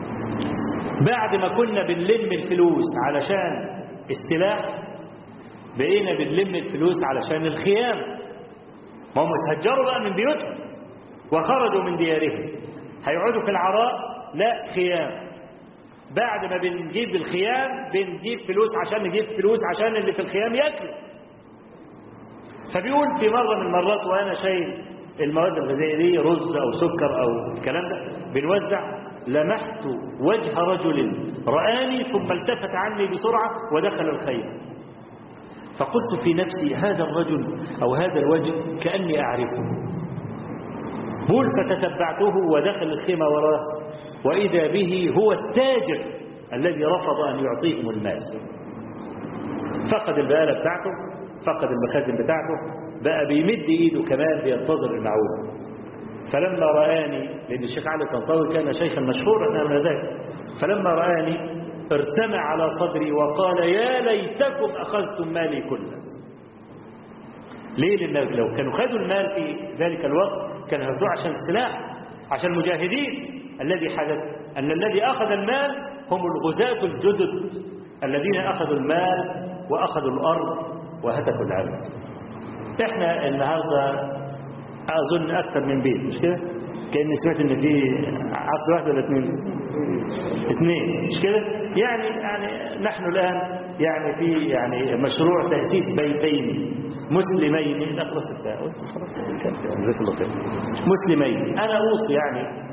بعد ما كنا بنلم الفلوس علشان السلاح بقينا بنلم الفلوس علشان الخيام ما هم اتهجروا بقى من بيوتهم وخرجوا من ديارهم هيقعدوا في العراء لا خيام بعد ما بنجيب الخيام بنجيب فلوس عشان نجيب فلوس عشان اللي في الخيام ياكلوا فبيقول في مرة من المرات وأنا شايل المواد الغذائية دي رز أو سكر أو الكلام ده بنوزع لمحت وجه رجل رآني ثم التفت عني بسرعة ودخل الخيم فقلت في نفسي هذا الرجل أو هذا الوجه كأني أعرفه بول فتتبعته ودخل الخيمة وراه وإذا به هو التاجر الذي رفض أن يعطيهم المال فقد البقالة بتاعته فقد المخازن بتاعته بقى بيمد ايده كمان بينتظر المعونة فلما رآني لأن الشيخ علي الطنطاوي كان شيخا مشهورا من ذلك فلما رآني ارتمع على صدري وقال يا ليتكم أخذتم مالي كله ليه لأن لو كانوا خدوا المال في ذلك الوقت كانوا هياخدوه عشان السلاح عشان المجاهدين الذي حدث أن الذي أخذ المال هم الغزاة الجدد الذين أخذوا المال وأخذوا الأرض وهتكوا العبد احنا النهارده اظن اكثر من بيت مش كده كاني سمعت ان في عقد واحد ولا اثنين اثنين مش كده يعني يعني نحن الان يعني في يعني مشروع تاسيس بيتين مسلمين لا خلاص خلاص جزاك الله خير مسلمين انا اوصي يعني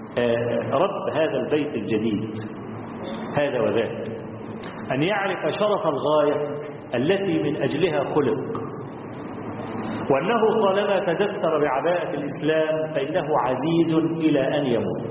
رب هذا البيت الجديد هذا وذاك ان يعرف شرف الغايه التي من اجلها خلق وأنه طالما تدثر بعباءة الإسلام فإنه عزيز إلى أن يموت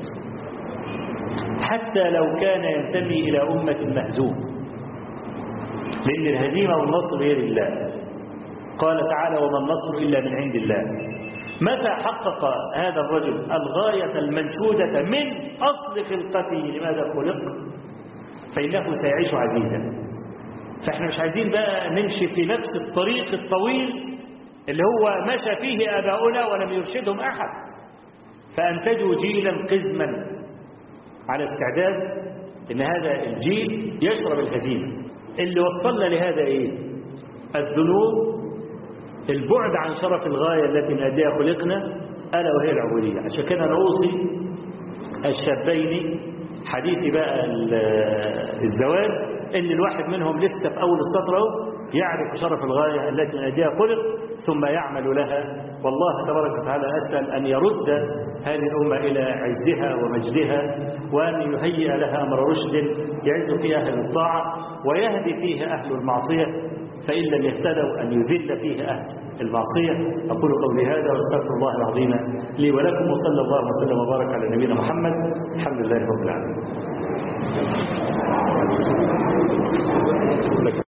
حتى لو كان ينتمي إلى أمة مهزوم لأن الهزيمة والنصر هي لله قال تعالى وما النصر إلا من عند الله متى حقق هذا الرجل الغاية المنشودة من أصل خلقته لماذا خلق فإنه سيعيش عزيزا فإحنا مش عايزين بقى نمشي في نفس الطريق الطويل اللي هو مشى فيه آباؤنا ولم يرشدهم أحد فأنتجوا جيلا قزما على استعداد إن هذا الجيل يشرب الهزيمة اللي وصلنا لهذا إيه الذنوب البعد عن شرف الغاية التي من أجلها خلقنا ألا وهي العبودية عشان كده أنا أوصي الشابين حديث بقى الزواج إن الواحد منهم لسه في أول السطر أهو يعرف شرف الغاية التي من أجلها خلق ثم يعمل لها والله تبارك وتعالى أسأل أن يرد هذه الأمة إلى عزها ومجدها وأن يهيئ لها أمر رشد يعز فيها أهل الطاعة ويهدي فيها أهل المعصية فإن لم يهتدوا أن يذل فيها أهل المعصية أقول قولي هذا واستغفر الله العظيم لي ولكم وصلى الله وسلم وبارك على نبينا محمد الحمد لله رب العالمين